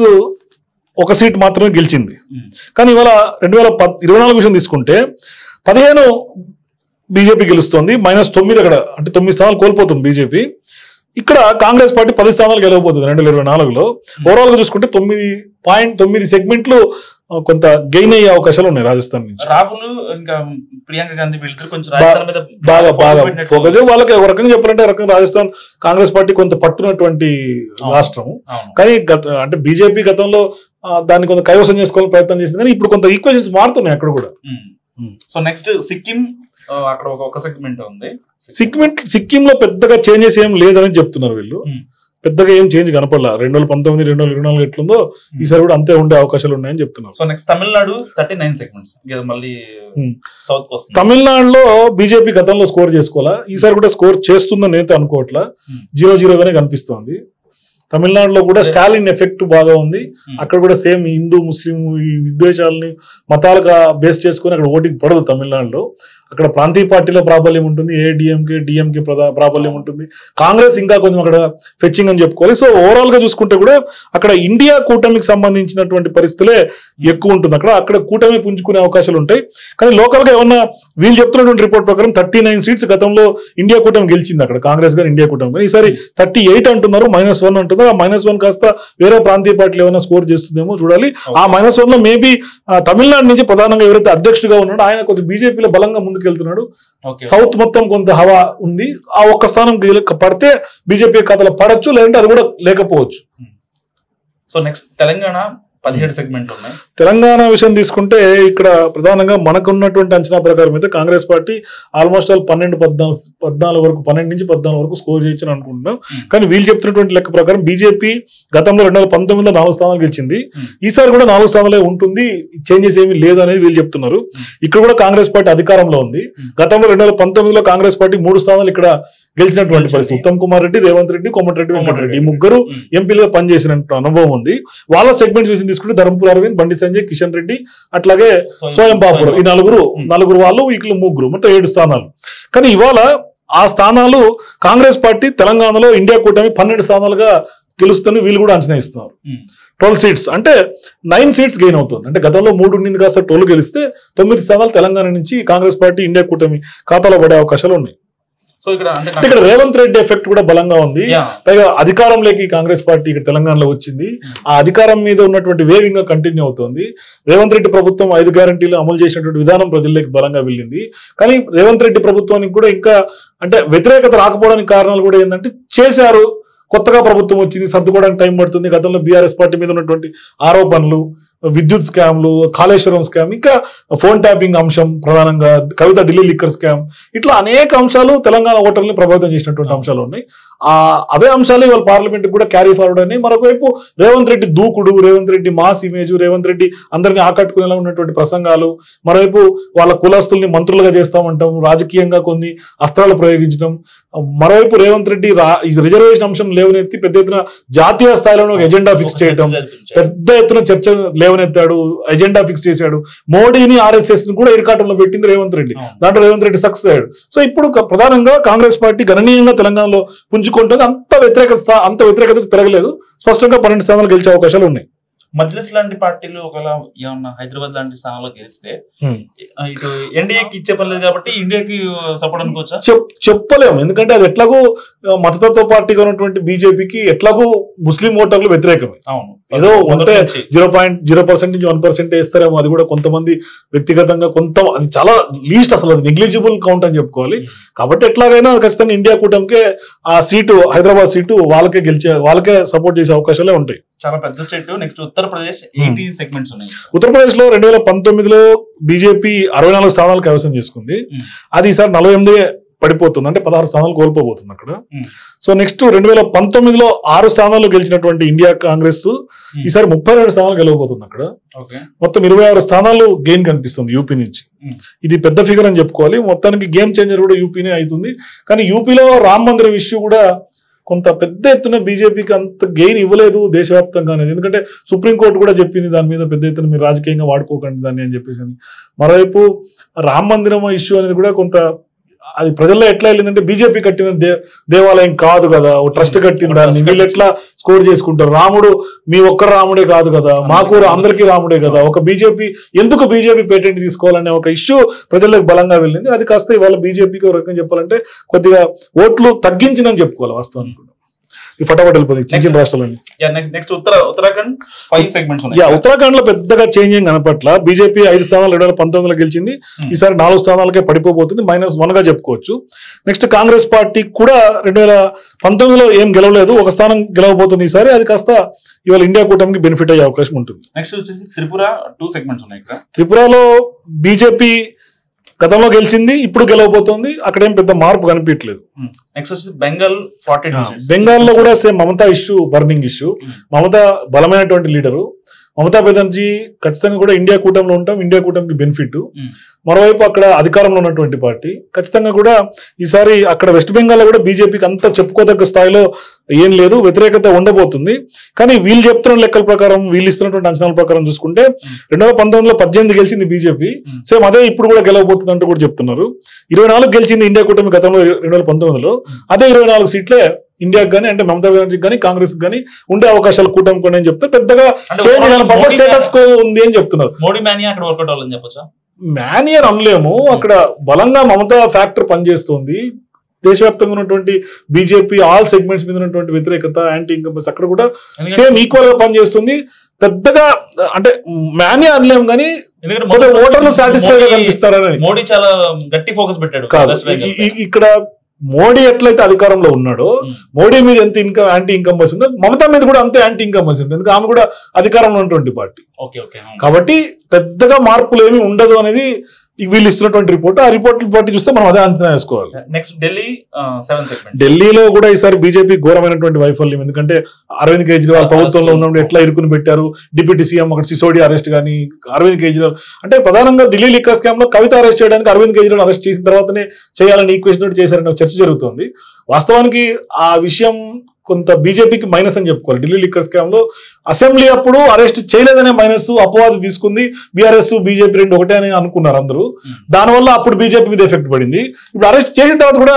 ఒక సీట్ మాత్రమే గెలిచింది ఉమ్. కానీ ఇవాళ రెండు వేల పద్ ఇరవై నాలుగు విషయం తీసుకుంటే పదిహేను బీజేపీ గెలుస్తోంది మైనస్ తొమ్మిది అక్కడ అంటే తొమ్మిది స్థానాలు కోల్పోతుంది బీజేపీ ఇక్కడ కాంగ్రెస్ పార్టీ పది స్థానాలు గెలవబోతుంది రెండు వేల ఇరవై నాలుగులో ఓవరాల్ గా చూసుకుంటే తొమ్మిది పాయింట్ తొమ్మిది సెగ్మెంట్లు ఆ, కొంత గెయిన్ అయ్యే అవకాశాలు ఉన్నాయి రాజస్థాన్ నుంచి రాహుల్ ఇంకా ప్రియాంక గాంధీ వీళ్ళిద్దరు కొంచెం రాజస్థాన్ మీద బాగా focus బాగా పెట్టినట్లు- ఫోకస్ వాళ్ళకి ఒక రకంగా చెప్పాలంటే ఒక రకంగా రాజస్థాన్ కాంగ్రెస్ పార్టీ కొంత పట్టునటువంటి అవును. రాష్ట్రం అవును కానీ గత అంటే బీజేపీ గతంలో ఆ, దాన్ని కొంత కైవసం చేసుకోవాలని ప్రయత్నం చేసింది కానీ ఇప్పుడు కొంత ఈక్వేషన్స్ మారుతున్నాయి అక్కడ కూడా Hmm. సో నెక్స్ట్ సిక్కిం ఆ, అక్కడ ఒక ఒక సెగ్మెంట్ ఉంది సిక్కిం సిక్కిం లో పెద్దగా చేంజెస్ ఏం లేదని చెప్తున్నారు వీళ్ళు Hmm. పెద్దగా ఏం చేంజ్ కనపడలా రెండు వేల పంతొమ్మిది రెండు వేల ఇరవై నాలుగు ఎట్లుందో ఈసారి కూడా అంతే ఉండే అవకాశాలు ఉన్నాయని చెప్తున్నారు so next Tamil Nadu thirty nine segments మళ్ళీ Hmm. సౌత్ వస్తుంది తమిళనాడులో బీజేపీ గతంలో స్కోర్ చేసుకోవాలా ఈసారి కూడా స్కోర్ చేస్తుందని నేనైతే అనుకోవట్లా Hmm. జీరో జీరోగానే కనిపిస్తోంది తమిళనాడులో కూడా అదే. స్టాలిన్ ఎఫెక్ట్ బాగా ఉంది Hmm. అక్కడ కూడా సేమ్ హిందూ ముస్లిం ఈ విద్వేషాలని మతాలుగా బేస్ చేసుకొని అక్కడ ఓటింగ్ పడదు తమిళనాడులో అక్కడ ప్రాంతీయ పార్టీలో ప్రాబల్యం ఉంటుంది ఏడిఎంకే డిఎంకే ప్రాబల్యం ఉంటుంది కాంగ్రెస్ ఇంకా కొంచెం అక్కడ ఫెచ్చింగ్ అని చెప్పుకోవాలి సో ఓవరాల్ గా చూసుకుంటే కూడా అక్కడ ఇండియా కూటమికి సంబంధించినటువంటి పరిస్థితులే ఎక్కువ ఉంటుంది అక్కడ అక్కడ కూటమి పుంజుకునే అవకాశాలు ఉంటాయి కానీ లోకల్ గా ఏమన్నా వీళ్ళు చెప్తున్నటువంటి రిపోర్ట్ ప్రకారం థర్టీ నైన్ సీట్స్ గతంలో ఇండియా కూటమి గెలిచింది అక్కడ కాంగ్రెస్ గారు ఇండియా కూటమి కానీ ఈసారి థర్టీ ఎయిట్ అంటున్నారు మైనస్ వన్ అంటున్నారు ఆ మైనస్ వన్ కాస్త వేరే ప్రాంతీయ పార్టీలు ఏమైనా స్కోర్ చేస్తుందేమో చూడాలి ఆ మైనస్ వన్ లో మేబీ తమిళనాడు నుంచి ప్రధానంగా ఎవరైతే అధ్యక్షుడిగా ఉన్నాడో ఆయన కొంచెం బీజేపీలో బలంగా ముందుకెళ్తున్నాడు ఓకే సౌత్ మొత్తం కొంత హవా ఉంది ఆ ఒక్క స్థానం గెల- పడితే బీజేపీ ఖాతాలో పడచ్చు లేదంటే అది కూడా లేకపోవచ్చు సో నెక్స్ట్ తెలంగాణ పదిహేడు సెగ్మెంట్లు ఉన్నాయి తెలంగాణ విషయం తీసుకుంటే ఇక్కడ ప్రధానంగా మనకున్నటువంటి అంచనా ప్రకారం అయితే కాంగ్రెస్ పార్టీ ఆల్మోస్ట్ ఆల్ పన్నెండు పద్నాలుగు పద్నాలుగు వరకు పన్నెండు నుంచి పద్నాలుగు వరకు స్కోర్ చేయొచ్చని అనుకుంటున్నాం Hmm. కానీ వీళ్ళు చెప్తున్నటువంటి లెక్క ప్రకారం బీజేపీ గతంలో రెండు వేల పంతొమ్మిదిలో నాలుగు స్థానాలు గెలిచింది Hmm. ఈసారి కూడా నాలుగు స్థానాలే ఉంటుంది చేంజెస్ ఏమీ లేదు అనేది వీళ్ళు చెప్తున్నారు Hmm. ఇక్కడ కూడా కాంగ్రెస్ పార్టీ అధికారంలో ఉంది Hmm. గతంలో రెండు వేల పంతొమ్మిదిలో కాంగ్రెస్ పార్టీ మూడు స్థానాలు ఇక్కడ గెలిచినటువంటి గెలిచింది. పరిస్థితి ఉత్తమ్ కుమార్ రెడ్డి రేవంత్ రెడ్డి కోమటిరెడ్డి వెంకటరెడ్డి ఈ కోమటిరెడ్డి. ముగ్గురు Hmm. ఎంపీలుగా పనిచేసినట్టు అనుభవం ఉంది వాళ్ళ సెగ్మెంట్ చూసి తీసుకుంటే ధర్మపుర అరవింద్ బండి సంజయ్ కిషన్ రెడ్డి అట్లాగే స్వయం బాపురం ఈ నలుగురు Hmm. నలుగురు వాళ్ళు వీళ్ళు ముగ్గురు మొత్తం ఏడు స్థానాలు కానీ ఇవాళ ఆ స్థానాలు కాంగ్రెస్ పార్టీ తెలంగాణలో ఇండియా కూటమి పన్నెండు స్థానాలుగా గెలుస్తుంది వీళ్ళు కూడా అంచనా ఇస్తున్నారు Hmm. ట్వెల్వ్ సీట్స్ అంటే నైన్ సీట్స్ గెయిన్ అవుతుంది అంటే గతంలో మూడు ఉండింది కాస్త ట్వెల్వ్ గెలిస్తే తొమ్మిది స్థానాలు తెలంగాణ నుంచి కాంగ్రెస్ పార్టీ ఇండియా కూటమి ఖాతాలో పడే అవకాశాలు ఉన్నాయి సో ఇక్కడ అంటే అంటే ఇక్కడ రేవంత్ రెడ్డి ఎఫెక్ట్ కూడా బలంగా ఉంది Yeah. పైగా అధికారంలోకి కాంగ్రెస్ పార్టీ ఇక్కడ తెలంగాణలో వచ్చింది ఆ అధికారం మీద ఉన్నటువంటి వేవ్ ఇంకా కంటిన్యూ అవుతోంది రేవంత్ రెడ్డి ప్రభుత్వం ఐదు గ్యారంటీలు అమలు చేసినటువంటి విధానం ప్రజల్లోకి బలంగా వెళ్ళింది కానీ రేవంత్ రెడ్డి ప్రభుత్వానికి కూడా ఇంకా అంటే వ్యతిరేకత రాకపోవడానికి కారణాలు కూడా ఏంటంటే చేశారు కొత్తగా ప్రభుత్వం వచ్చింది సర్దుకోవడానికి టైం పడుతుంది గతంలో బీఆర్ఎస్ పార్టీ మీద ఉన్నటువంటి ఆరోపణలు విద్యుత్ స్కామ్లు కాళేశ్వరం స్కామ్ ఇంకా ఫోన్ ట్యాపింగ్ అంశం ప్రధానంగా కవిత ఢిల్లీ లిక్కర్ స్కామ్ ఇట్లా అనేక అంశాలు తెలంగాణ ఓటర్ని ప్రభావితం చేసినటువంటి అంశాలు ఉన్నాయి ఆ అవే అంశాలు ఇవాళ పార్లమెంట్ కూడా క్యారీ ఫార్వర్డ్ అని మరొకవైపు రేవంత్ రెడ్డి దూకుడు రేవంత్ రెడ్డి మాస్ ఇమేజ్ రేవంత్ రెడ్డి అందరిని ఆకట్టుకునేలా ఉన్నటువంటి ప్రసంగాలు మరోవైపు వాళ్ళ కులస్తుల్ని మంత్రులుగా చేస్తామంటాం రాజకీయంగా కొన్ని అస్త్రాలు ప్రయోగించడం మరోవైపు రేవంత్ రెడ్డి రా- ఈ రిజర్వేషన్ అంశం లేవనెత్తి పెద్ద ఎత్తున జాతీయ స్థాయిలో ఒక ఎజెండా ఫిక్స్ చేయడం పెద్ద ఎత్తున చర్చ లేవనెత్తాడు ఎజెండా ఫిక్స్ చేశాడు మోడీని ఆర్ఎస్ఎస్ ని కూడా ఇరకాటంలో పెట్టింది రేవంత్ రెడ్డి దాంట్లో రేవంత్ రెడ్డి సక్సెస్ అయ్యాడు సో ఇప్పుడు క- ప్రధానంగా కాంగ్రెస్ పార్టీ గణనీయంగా తెలంగాణలో పుంజుకుంటుంది అంత వ్యతిరేకత స్థా- అంత వ్యతిరేకత పెరగలేదు స్పష్టంగా పన్నెండు స్థానాలు గెలిచే అవకాశాలు ఉన్నాయి మజ్లిస్ లాంటి పార్టీలు ఒకవేళ ఏమన్నా హైదరాబాద్ లాంటి స్థానంలో గెలిస్తే ఆ, ఇటు ఎన్డీఏకి ఇచ్చే పని లేదు కాబట్టి ఇండియాకి సపోర్ట్ అనుకోవచ్చా చెప్ చెప్పలేము ఎందుకంటే అది ఎట్లాగో ఆ, మతతత్వ పార్టీగా ఉన్నటువంటి బీజేపీకి ఎట్లాగో ముస్లిం ఓటర్లు వ్యతిరేకమే అవును ఏదో మొదటి ఉంటే నుంచి. జీరో పాయింట్ జీరో పర్సెంట్ నుంచి వన్ పర్సెంట్ వేస్తారేమో అది కూడా కొంతమంది వ్యక్తిగతంగా కొంత అది చాలా లీస్ట్ అసలు అది నెగ్లిజిబుల్ కౌంట్ అని చెప్పుకోవాలి కాబట్టి ఎట్లాగైనా ఖచ్చితంగా ఇండియా కూటమికే ఆ సీటు హైదరాబాద్ సీటు వాళ్ళకే గెలిచే వాళ్ళకే సపోర్ట్ చేసే అవకాశాలే ఉంటాయి చాలా పెద్ద state next Uttar Pradesh eighty segments ఉన్నాయి ఉత్తరప్రదేశ్ లో రెండు వేల పంతొమ్మిదిలో బీజేపీ అరవై నాలుగు స్థానాలు కైవసం చేసుకుంది Hmm. అది ఈసారి నలభై ఎనిమిది పడిపోతుంది అంటే పదహారు స్థానాలు కోల్పోబోతుంది అక్కడ Hmm. సో నెక్స్ట్ రెండు వేల పంతొమ్మిదిలో ఆరు స్థానాలు గెలిచినటువంటి ఇండియా కాంగ్రెస్ ఈసారి ముప్పై రెండు స్థానాలు గెలవబోతుంది అక్కడ ఓకే మొత్తం ఇరవై ఆరు స్థానాలు గెయిన్ కనిపిస్తుంది యూపీ నుంచి Hmm. ఇది పెద్ద ఫిగర్ అని చెప్పుకోవాలి మొత్తానికి గేమ్ చేంజర్ కూడా యూపీనే అవుతుంది కానీ యూపీలో రామ్ మందిరం ఇష్యూ కూడా కొంత పెద్ద ఎత్తున బీజేపీకి అంత గెయిన్ ఇవ్వలేదు దేశవ్యాప్తంగా అనేది ఎందుకంటే సుప్రీంకోర్టు కూడా చెప్పింది దాని మీద పెద్ద ఎత్తున మీరు రాజకీయంగా వాడుకోకండి దాన్ని అని చెప్పేసి అని మరోవైపు రామ్ మందిరం ఇష్యూ అనేది కూడా కొంత అది ప్రజల్లో ఎట్లా వెళ్ళిందంటే బీజేపీ కట్టిన దే దేవాలయం కాదు కదా ఓ ట్రస్ట్ కట్టిన దాన్ని trust వీళ్ళు ఎట్లా స్కోర్ చేసుకుంటారు రాముడు మీ ఒక్క రాముడే కాదు కదా మాకు అందరికీ రాముడే కదా ఒక బీజేపీ ఎందుకు బీజేపీ పేటెంట్ తీసుకోవాలనే ఒక ఇష్యూ ప్రజలకు బలంగా వెళ్ళింది అది కాస్త ఇవాళ బీజేపీకి ఒక రకంగా చెప్పాలంటే కొద్దిగా ఓట్లు తగ్గించిందని చెప్పుకోవాలి వాస్తవానికి కూడా. ఈ ఫటాఫట్ వెళ్ళిపోతుంది చిన్న చిన్న రాష్ట్రాలన్నీ నెక్స్ట్ ఉత్తర ఉత్తరాఖండ్ ఫైవ్ సెగ్మెంట్స్ యా ఉన్నాయి ఉత్తరాఖండ్ లో పెద్దగా చేంజింగ్ కనపట్ల బీజేపీ ఐదు స్థానాలు రెండు వేల పంతొమ్మిదిలో గెలిచింది Hmm. ఈసారి నాలుగు స్థానాలకే పడిపోబోతుంది మైనస్ వన్ గా చెప్పుకోవచ్చు నెక్స్ట్ కాంగ్రెస్ పార్టీ కూడా రెండు వేల పంతొమ్మిదిలో ఏం గెలవలేదు ఒక స్థానం గెలవబోతుంది ఈసారి అది కాస్త ఇవాళ ఇండియా కూటమికి బెనిఫిట్ అయ్యే అవకాశం ఉంటుంది నెక్స్ట్ వచ్చేసి త్రిపుర టూ సెగ్మెంట్స్ ఉన్నాయి ఇక్కడ త్రిపురలో బీజేపీ గతంలో గెలిచింది ఇప్పుడు గెలవబోతోంది అక్కడేం పెద్ద మార్పు కనిపించట్లేదు నెక్స్ట్ వచ్చేసి బెంగాల్ ఫార్టీ టూ బెంగాల్లో కూడా same Mamata issue burning issue Hmm. Mamata బలమైనటువంటి లీడరు మమతా బెనర్జీ ఖచ్చితంగా కూడా ఇండియా కూటమిలో ఉంటాం ఇండియా కూటమికి బెనిఫిట్ Hmm. మరోవైపు అక్కడ అధికారంలో ఉన్నటువంటి పార్టీ ఖచ్చితంగా కూడా ఈసారి అక్కడ వెస్ట్ బెంగాల్లో కూడా బీజేపీకి అంత చెప్పుకోదగ్గ స్థాయిలో ఏం లేదు వ్యతిరేకత ఉండబోతుంది కానీ వీళ్ళు చెప్తున్న లెక్కల ప్రకారం వీళ్ళు ఇస్తున్నటువంటి అంచనాల ప్రకారం చూసుకుంటే రెండు వేల పంతొమ్మిదిలో పద్దెనిమిది గెలిచింది బీజేపీ Hmm. సేమ్ అదే ఇప్పుడు కూడా గెలవబోతుంది అంటూ కూడా చెప్తున్నారు ఇరవై నాలుగు గెలిచింది ఇండియా కూటమి గతంలో రెండు వేల పంతొమ్మిదిలో అదే ఇరవై నాలుగు సీట్లే ఇండియాకి కానీ అంటే మమతా బెనర్జీకి కానీ కాంగ్రెస్ కానీ ఉండే అవకాశాలు కూటమి కొన్ని అని చెప్తే పెద్దగా అంటే చేంజ్ overall కనపడదు మోడీ స్టేటస్ కో ఉంది అని చెప్తున్నారు మోడీ మ్యానియా అక్కడ వర్కౌట్ అవ్వాలని చెప్పొచ్చా మ్యానియర్ అనలేము అక్కడ బలంగా మమతా ఫ్యాక్టర్ పనిచేస్తుంది దేశవ్యాప్తంగా ఉన్నటువంటి బీజేపీ ఆల్ సెగ్మెంట్స్ మీద ఉన్నటువంటి వ్యతిరేకత యాంటీ ఇన్కమ్స్ అక్కడ కూడా ఎందుకంటే సేమ్ ఈక్వల్ గా పనిచేస్తుంది పెద్దగా అంటే మ్యానియర్ అనలేము కానీ ఎందుకంటే కొద్దిగా మోడీ- ఓటర్లు సాటిస్ఫై గా మోడీ- కనిపిస్తారని మోడీ చాలా గట్టి ఫోకస్ పెట్టాడు కాదు వెస్ట్ బెంగాల్ ఈ- ఈ- ఇక్కడ మోడీ ఎట్లయితే అధికారంలో ఉన్నాడో ఉమ్. మోడీ మీద ఎంత ఇన్కమ్ యాంటీ ఇన్కమ్ ఉందో మమతా మీద కూడా అంతే యాంటీ ఇన్కమ్ ఉంది ఎందుకంటే ఆమె కూడా అధికారంలో ఉన్నటువంటి పార్టీ ఓకే ఓకే అవును. కాబట్టి పెద్దగా మార్పులు ఏమీ ఉండదు అనేది ఈ వీళ్ళు ఇస్తున్నటువంటి రిపోర్ట్ ఆ రిపోర్ట్ బట్టి చూస్తే మనం అదే అంచనా వేసుకోవాలి నెక్స్ట్ ఢిల్లీ సెవెన్ సెగ్మెంట్ ఢిల్లీలో కూడా ఈసారి బీజేపీ ఘోరమైనటువంటి వైఫల్యం ఎందుకంటే అరవింద్ కేజ్రీవాల్ ప్రభుత్వంలో ఉన్నప్పుడు ఎట్లా ఇరుకుని పెట్టారు డిప్యూటీ సీఎం అక్కడ సిసోడి అరెస్ట్ కానీ అరవింద్ కేజ్రీవాల్ అంటే ప్రధానంగా ఢిల్లీ లిక్కర్ స్కామ్ లో కవిత అరెస్ట్ చేయడానికి అరవింద్ కేజ్రీవాల్ అరెస్ట్ చేసిన తర్వాతనే చేయాలని ఈక్వేషన్ తోటి చేశారని ఒక చర్చ జరుగుతోంది వాస్తవానికి ఆ విషయం కొంత బీజేపీకి మైనస్ అని చెప్పుకోవాలి ఢిల్లీ లిక్కర్ స్కామ్ లో అసెంబ్లీ అప్పుడు అరెస్ట్ చేయలేదనే మైనస్ అపవాదు తీసుకుంది బీఆర్ఎస్ బీజేపీ రెండు ఒకటే అని అనుకున్నారు అందరూ దానివల్ల అప్పుడు బీజేపీ మీద ఎఫెక్ట్ పడింది ఇప్పుడు అరెస్ట్ చేసిన తర్వాత కూడా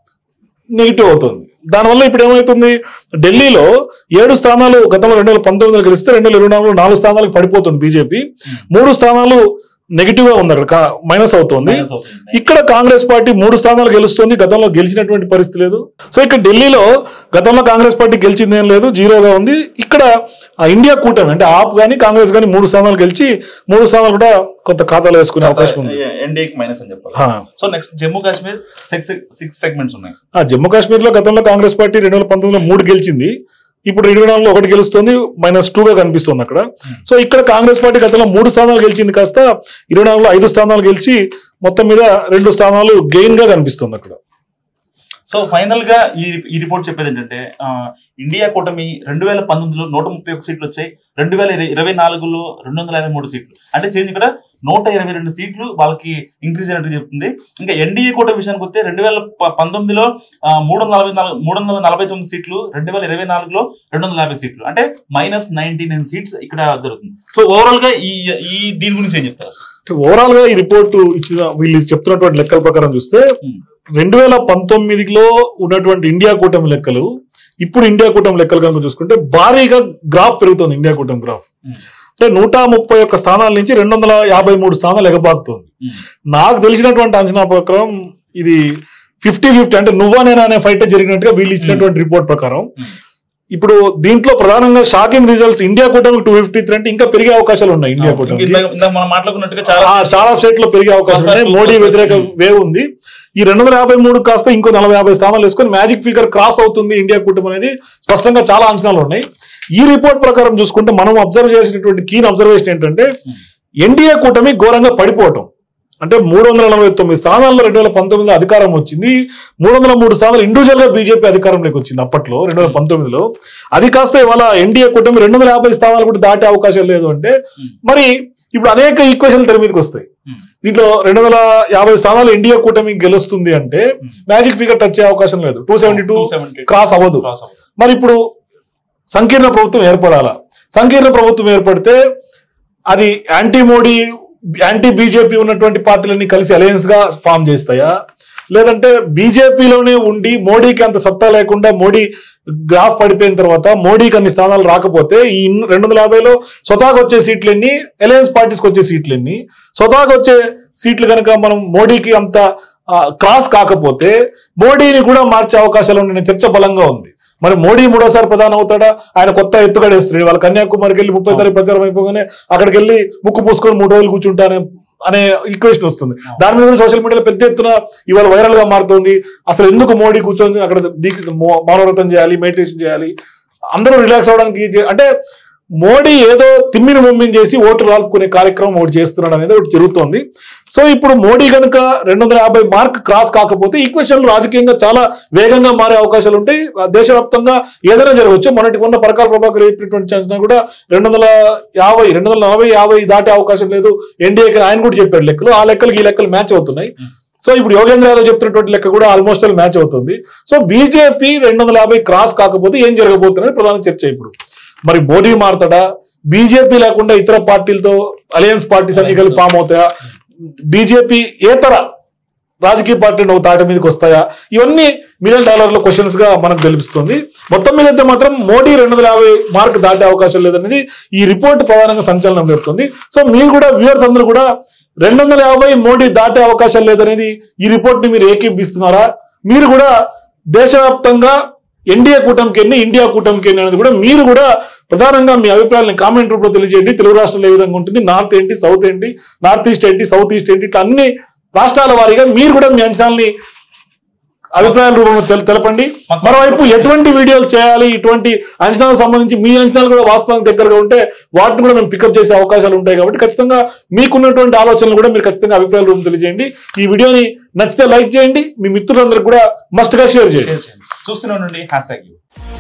నెగిటివ్ అవుతుంది దానివల్ల ఇప్పుడు ఏమవుతుంది ఢిల్లీలో ఏడు స్థానాలు గతంలో రెండు వేల పంతొమ్మిదిలో గెలిస్తే రెండు వేల ఇరవై నాలుగులో నాలుగు స్థానాలకు పడిపోతుంది బీజేపీ మూడు స్థానాలు నెగిటివ్ గా ఉంది అక్కడ మైనస్ అవుతుంది మైనస్ అవుతుంది ఇక్కడ కాంగ్రెస్ పార్టీ మూడు స్థానాలు గెలుస్తుంది గతంలో గెలిచినటువంటి పరిస్థితి లేదు సో ఇక్కడ ఢిల్లీలో గతంలో కాంగ్రెస్ పార్టీ గెలిచింది ఏం లేదు జీరోగా ఉంది ఇక్కడ ఆ ఇండియా కూటమి అంటే ఆప్ గానీ కాంగ్రెస్ గానీ మూడు స్థానాలు గెలిచి మూడు స్థానాలు కూడా కొంత ఖాతాలో వేసుకునే అవకాశం ఉంది ఎన్డీఏకి మైనస్ అని చెప్పాలి హా. So next Jammu Kashmir six six segments ఉన్నాయి ఆ జమ్మూ కాశ్మీర్ లో గతంలో కాంగ్రెస్ పార్టీ రెండు వేల పంతొమ్మిదిలో మూడు గెలిచింది ఇప్పుడు ఇరవై నాలుగులో ఒకటి గెలుస్తుంది మైనస్ టూ గా కనిపిస్తుంది అక్కడ సో ఇక్కడ కాంగ్రెస్ పార్టీ గతంలో మూడు స్థానాలు గెలిచింది కాస్త ఇరవై నాలుగులో ఐదు స్థానాలు గెలిచి మొత్తం మీద రెండు స్థానాలు గెయిన్ గా కనిపిస్తుంది అక్కడ సో ఫైనల్ గా ఈ ఈ రిపోర్ట్ చెప్పేది ఏంటంటే ఆ, ఇండియా కూటమి రెండు వేల పంతొమ్మిదిలో నూట ముప్పై ఒక సీట్లు వచ్చాయి రెండు వేల ఇరవై- ఇరవై నాలుగులో రెండు వందల యాభై మూడు సీట్లు అంటే చేంజ్ ఇక్కడ నూట ఇరవై రెండు సీట్లు వాళ్ళకి ఇంక్రీజ్ అయినట్టు చెప్తుంది ఇంకా ఎన్డీఏ కూటమి విషయానికి వస్తే రెండు వేల ప- పంతొమ్మిదిలో ఆ, మూడు వందల నలభై నాలుగు మూడు వందల నలభై తొమ్మిది సీట్లు రెండు వేల ఇరవై నాలుగులో రెండు వందల యాభై సీట్లు అంటే మైనస్ నైన్టీ నైన్ సీట్స్ ఇక్కడ జరుగుతుంది సో ఓవరాల్ గా ఈ ఈ దీని గురించి ఏం చెప్తారు అసలు? ఓవరాల్ గా ఈ రిపోర్ట్ ఇచ్చిన వీళ్ళు చెప్తున్నటువంటి లెక్కల ప్రకారం చూస్తే Hmm. రెండు వేల పంతొమ్మిదిలో ఉన్నటువంటి ఇండియా కూటమి లెక్కలు ఇప్పుడు ఇండియా కూటమి లెక్కలు కనుక చూసుకుంటే భారీగా గ్రాఫ్ పెరుగుతుంది ఇండియా కూటమి గ్రాఫ్ Hmm. అంటే నూట ముప్పై ఒక్క స్థానాల నుంచి రెండు వందల యాభై మూడు స్థానాలు ఎగబాకుతుంది Hmm. నాకు తెలిసినటువంటి అంచనా ప్రకారం ఇది ఫిఫ్టీ ఫిఫ్టీ అంటే నువ్వా నేనా అనే ఫైట్ జరిగినట్టుగా వీళ్ళు ఇచ్చినటువంటి రిపోర్ట్ ప్రకారం Hmm. ఇప్పుడు దీంట్లో ప్రధానంగా షాకింగ్ రిజల్ట్స్ ఇండియా కూటమికి టూ ఫిఫ్టీ త్రీ అంటే ఇంకా పెరిగే అవకాశాలు ఉన్నాయి ఇండియా ఇంక కూటమి ఇందాక ఇందాక మనం మాట్లాడుకున్నట్టుగా చాలా ఆ, చాలా స్టేట్ లో పెరిగే అవకాశం ఒకసారి ఉన్నాయి మోడీ ఒకసారి. వ్యతిరేక వేవ్ ఉంది ఈ రెండు వందల యాభై మూడు కాస్త ఇంకో నలభై యాభై స్థానాలు వేసుకొని మ్యాజిక్ ఫిగర్ క్రాస్ అవుతుంది ఇండియా కూటమి అనేది స్పష్టంగా చాలా అంచనాలు ఉన్నాయి ఈ రిపోర్ట్ ప్రకారం చూసుకుంటే మనం అబ్జర్వ్ చేసినటువంటి కీన్ అబ్జర్వేషన్ ఏంటంటే ఎన్డీఏ కూటమి ఘోరంగా పడిపోవటం అంటే మూడు వందల నలభై తొమ్మిది స్థానాల్లో రెండు వేల పంతొమ్మిదిలో అధికారం వచ్చింది మూడు వందల మూడు స్థానాలు ఇండివిజువల్ గా బీజేపీ అధికారంలోకి వచ్చింది అప్పట్లో రెండు వేల పంతొమ్మిదిలో అది కాస్త ఇవాళ ఎన్డీఏ కూటమి రెండు వందల యాభై స్థానాలు కూడా దాటే అవకాశం లేదు అంటే మరి ఇప్పుడు అనేక ఈక్వేషన్లు తెర మీదకి వస్తాయి Hmm. దీంట్లో రెండు వందల యాభై స్థానాలు ఇండియా కూటమి గెలుస్తుంది అంటే మ్యాజిక్ ఫిగర్ టచ్ అయ్యే అవకాశం లేదు టూ సెవెంటీ టూ 272 క్రాస్ అవ్వదు క్రాస్ అవ్వదు. మరి ఇప్పుడు సంకీర్ణ ప్రభుత్వం ఏర్పడాలా సంకీర్ణ ప్రభుత్వం ఏర్పడితే అది యాంటీ మోడీ యాంటీ బీజేపీ ఉన్నటువంటి పార్టీలన్నీ కలిసి అలయన్స్ గా ఫామ్ చేస్తాయా లేదంటే బీజేపీలోనే ఉండి మోడీకి అంత సత్తా లేకుండా మోడీ గ్రాఫ్ పడిపోయిన తర్వాత మోడీకి అన్ని స్థానాలు రాకపోతే ఈ రెండు వందల యాభైలో స్వతహాగా వచ్చే సీట్లు ఎన్ని అలయన్స్ పార్టీస్కి వచ్చే సీట్లు ఎన్ని స్వతహాగా వచ్చే సీట్లు కనుక మనం మోడీకి అంత క్రాస్ కాకపోతే మోడీని కూడా మార్చే అవకాశాలు ఉన్న చర్చ బలంగా ఉంది మరి మోడీ మూడోసారి ప్రధాని అవుతాడా ఆయన కొత్త ఎత్తుగడ వేస్తున్నాడు వాళ్ళ కన్యాకుమారికి వెళ్ళి ముప్పై తారీఖు ప్రచారం అయిపోగానే అక్కడికి వెళ్ళి ముక్కు పూసుకొని మూడు రోజులు కూర్చుంటానే అనే ఈక్వేషన్ వస్తుంది దాని మీద కూడా సోషల్ మీడియాలో పెద్ద ఎత్తున ఇవాళ వైరల్ గా మారుతుంది అసలు ఎందుకు మోడీ కూర్చొని అక్కడ దీక్ష మౌ- మౌనవ్రతం చేయాలి మెడిటేషన్ చేయాలి అందరూ రిలాక్స్ అవడానికి చే- అంటే మోడీ ఏదో తిమ్మిని ముమ్మిని చేసి ఓట్లు రాలుకునే కార్యక్రమం ఒకటి చేస్తున్నాడు అనేది ఒకటి జరుగుతోంది సో ఇప్పుడు మోడీ కనుక రెండు వందల యాభై మార్క్ క్రాస్ కాకపోతే ఈక్వేషన్లు రాజకీయంగా చాలా వేగంగా మారే అవకాశాలు ఉంటాయి ఆ దేశవ్యాప్తంగా ఏదైనా జరగవచ్చు మొన్నటి మొన్న పరకాల ప్రభాకర్ చెప్పినటువంటి అంచనా కూడా రెండు వందల యాభై రెండు వందల నలభై యాభై దాటే అవకాశం లేదు ఎన్డీఏకి ఆయన కూడా చెప్పాడు లెక్కలు ఆ లెక్కలకి ఈ లెక్కలు మ్యాచ్ అవుతున్నాయి సో ఇప్పుడు యోగేంద్ర యాదవ్ చెప్తున్నటువంటి లెక్క కూడా ఆల్మోస్ట్ ఆల్ మ్యాచ్ అవుతుంది సో బీజేపీ రెండు వందల యాభై క్రాస్ కాకపోతే ఏం జరగబోతున్నది ప్రధాన చర్చ ఇప్పుడు మరి మోడీ మారుతాడా బీజేపీ లేకుండా ఇతర పార్టీలతో అలయన్స్ పార్టీస్ అన్ని కలిసి ఫామ్ అవుతాయా బీజేపీ ఏతర రాజకీయ పార్టీలు ఒక తాటి మీదకి వస్తాయా ఇవన్నీ మిలియన్ డాలర్ల క్వశ్చన్స్ గా మనకు తెలుస్తుంది మొత్తం మీద అయితే మాత్రం మోడీ రెండు వందల యాభై మార్క్ దాటే అవకాశం లేదనేది ఈ రిపోర్ట్ ప్రధానంగా సంచలనం పెడుతుంది సో మీరు కూడా వ్యూవర్స్ అందరూ కూడా రెండు వందల యాభై మోడీ దాటే అవకాశం లేదనేది ఈ రిపోర్ట్ ని మీరు ఏకీపిస్తున్నారా మీరు కూడా దేశవ్యాప్తంగా ఎన్డీఏ కూటమికి ఎన్ని ఇండియా కూటమికి ఎన్ని అనేది కూడా మీరు కూడా ప్రధానంగా మీ అభిప్రాయాలను కామెంట్ రూపంలో తెలియజేయండి తెలుగు రాష్ట్రాలు ఏ విధంగా ఉంటుంది నార్త్ ఏంటి సౌత్ ఏంటి నార్త్ ఈస్ట్ ఏంటి సౌత్ ఈస్ట్ ఏంటి ఇట్లా అన్ని రాష్ట్రాల వారీగా మీరు కూడా మీ అంశాలని అభిప్రాయాల రూపంలో తెల- తెలపండి మరోవైపు ఎటువంటి వీడియోలు చేయాలి ఇటువంటి అంచనాలకు సంబంధించి మీ అంచనాలు కూడా వాస్తవానికి దగ్గరగా ఉంటే వాటిని కూడా మేము పికప్ చేసే అవకాశాలు ఉంటాయి కాబట్టి ఖచ్చితంగా మీకున్నటువంటి ఆలోచనలు కూడా మీరు ఖచ్చితంగా అభిప్రాయాల రూపం తెలియజేయండి ఈ వీడియోని నచ్చితే లైక్ చేయండి మీ మిత్రులందరికీ కూడా మస్ట్ గా షేర్ చేయండి షేర్ చేయండి చూస్తూనే ఉండండి హ్యాష్ ట్యాగ్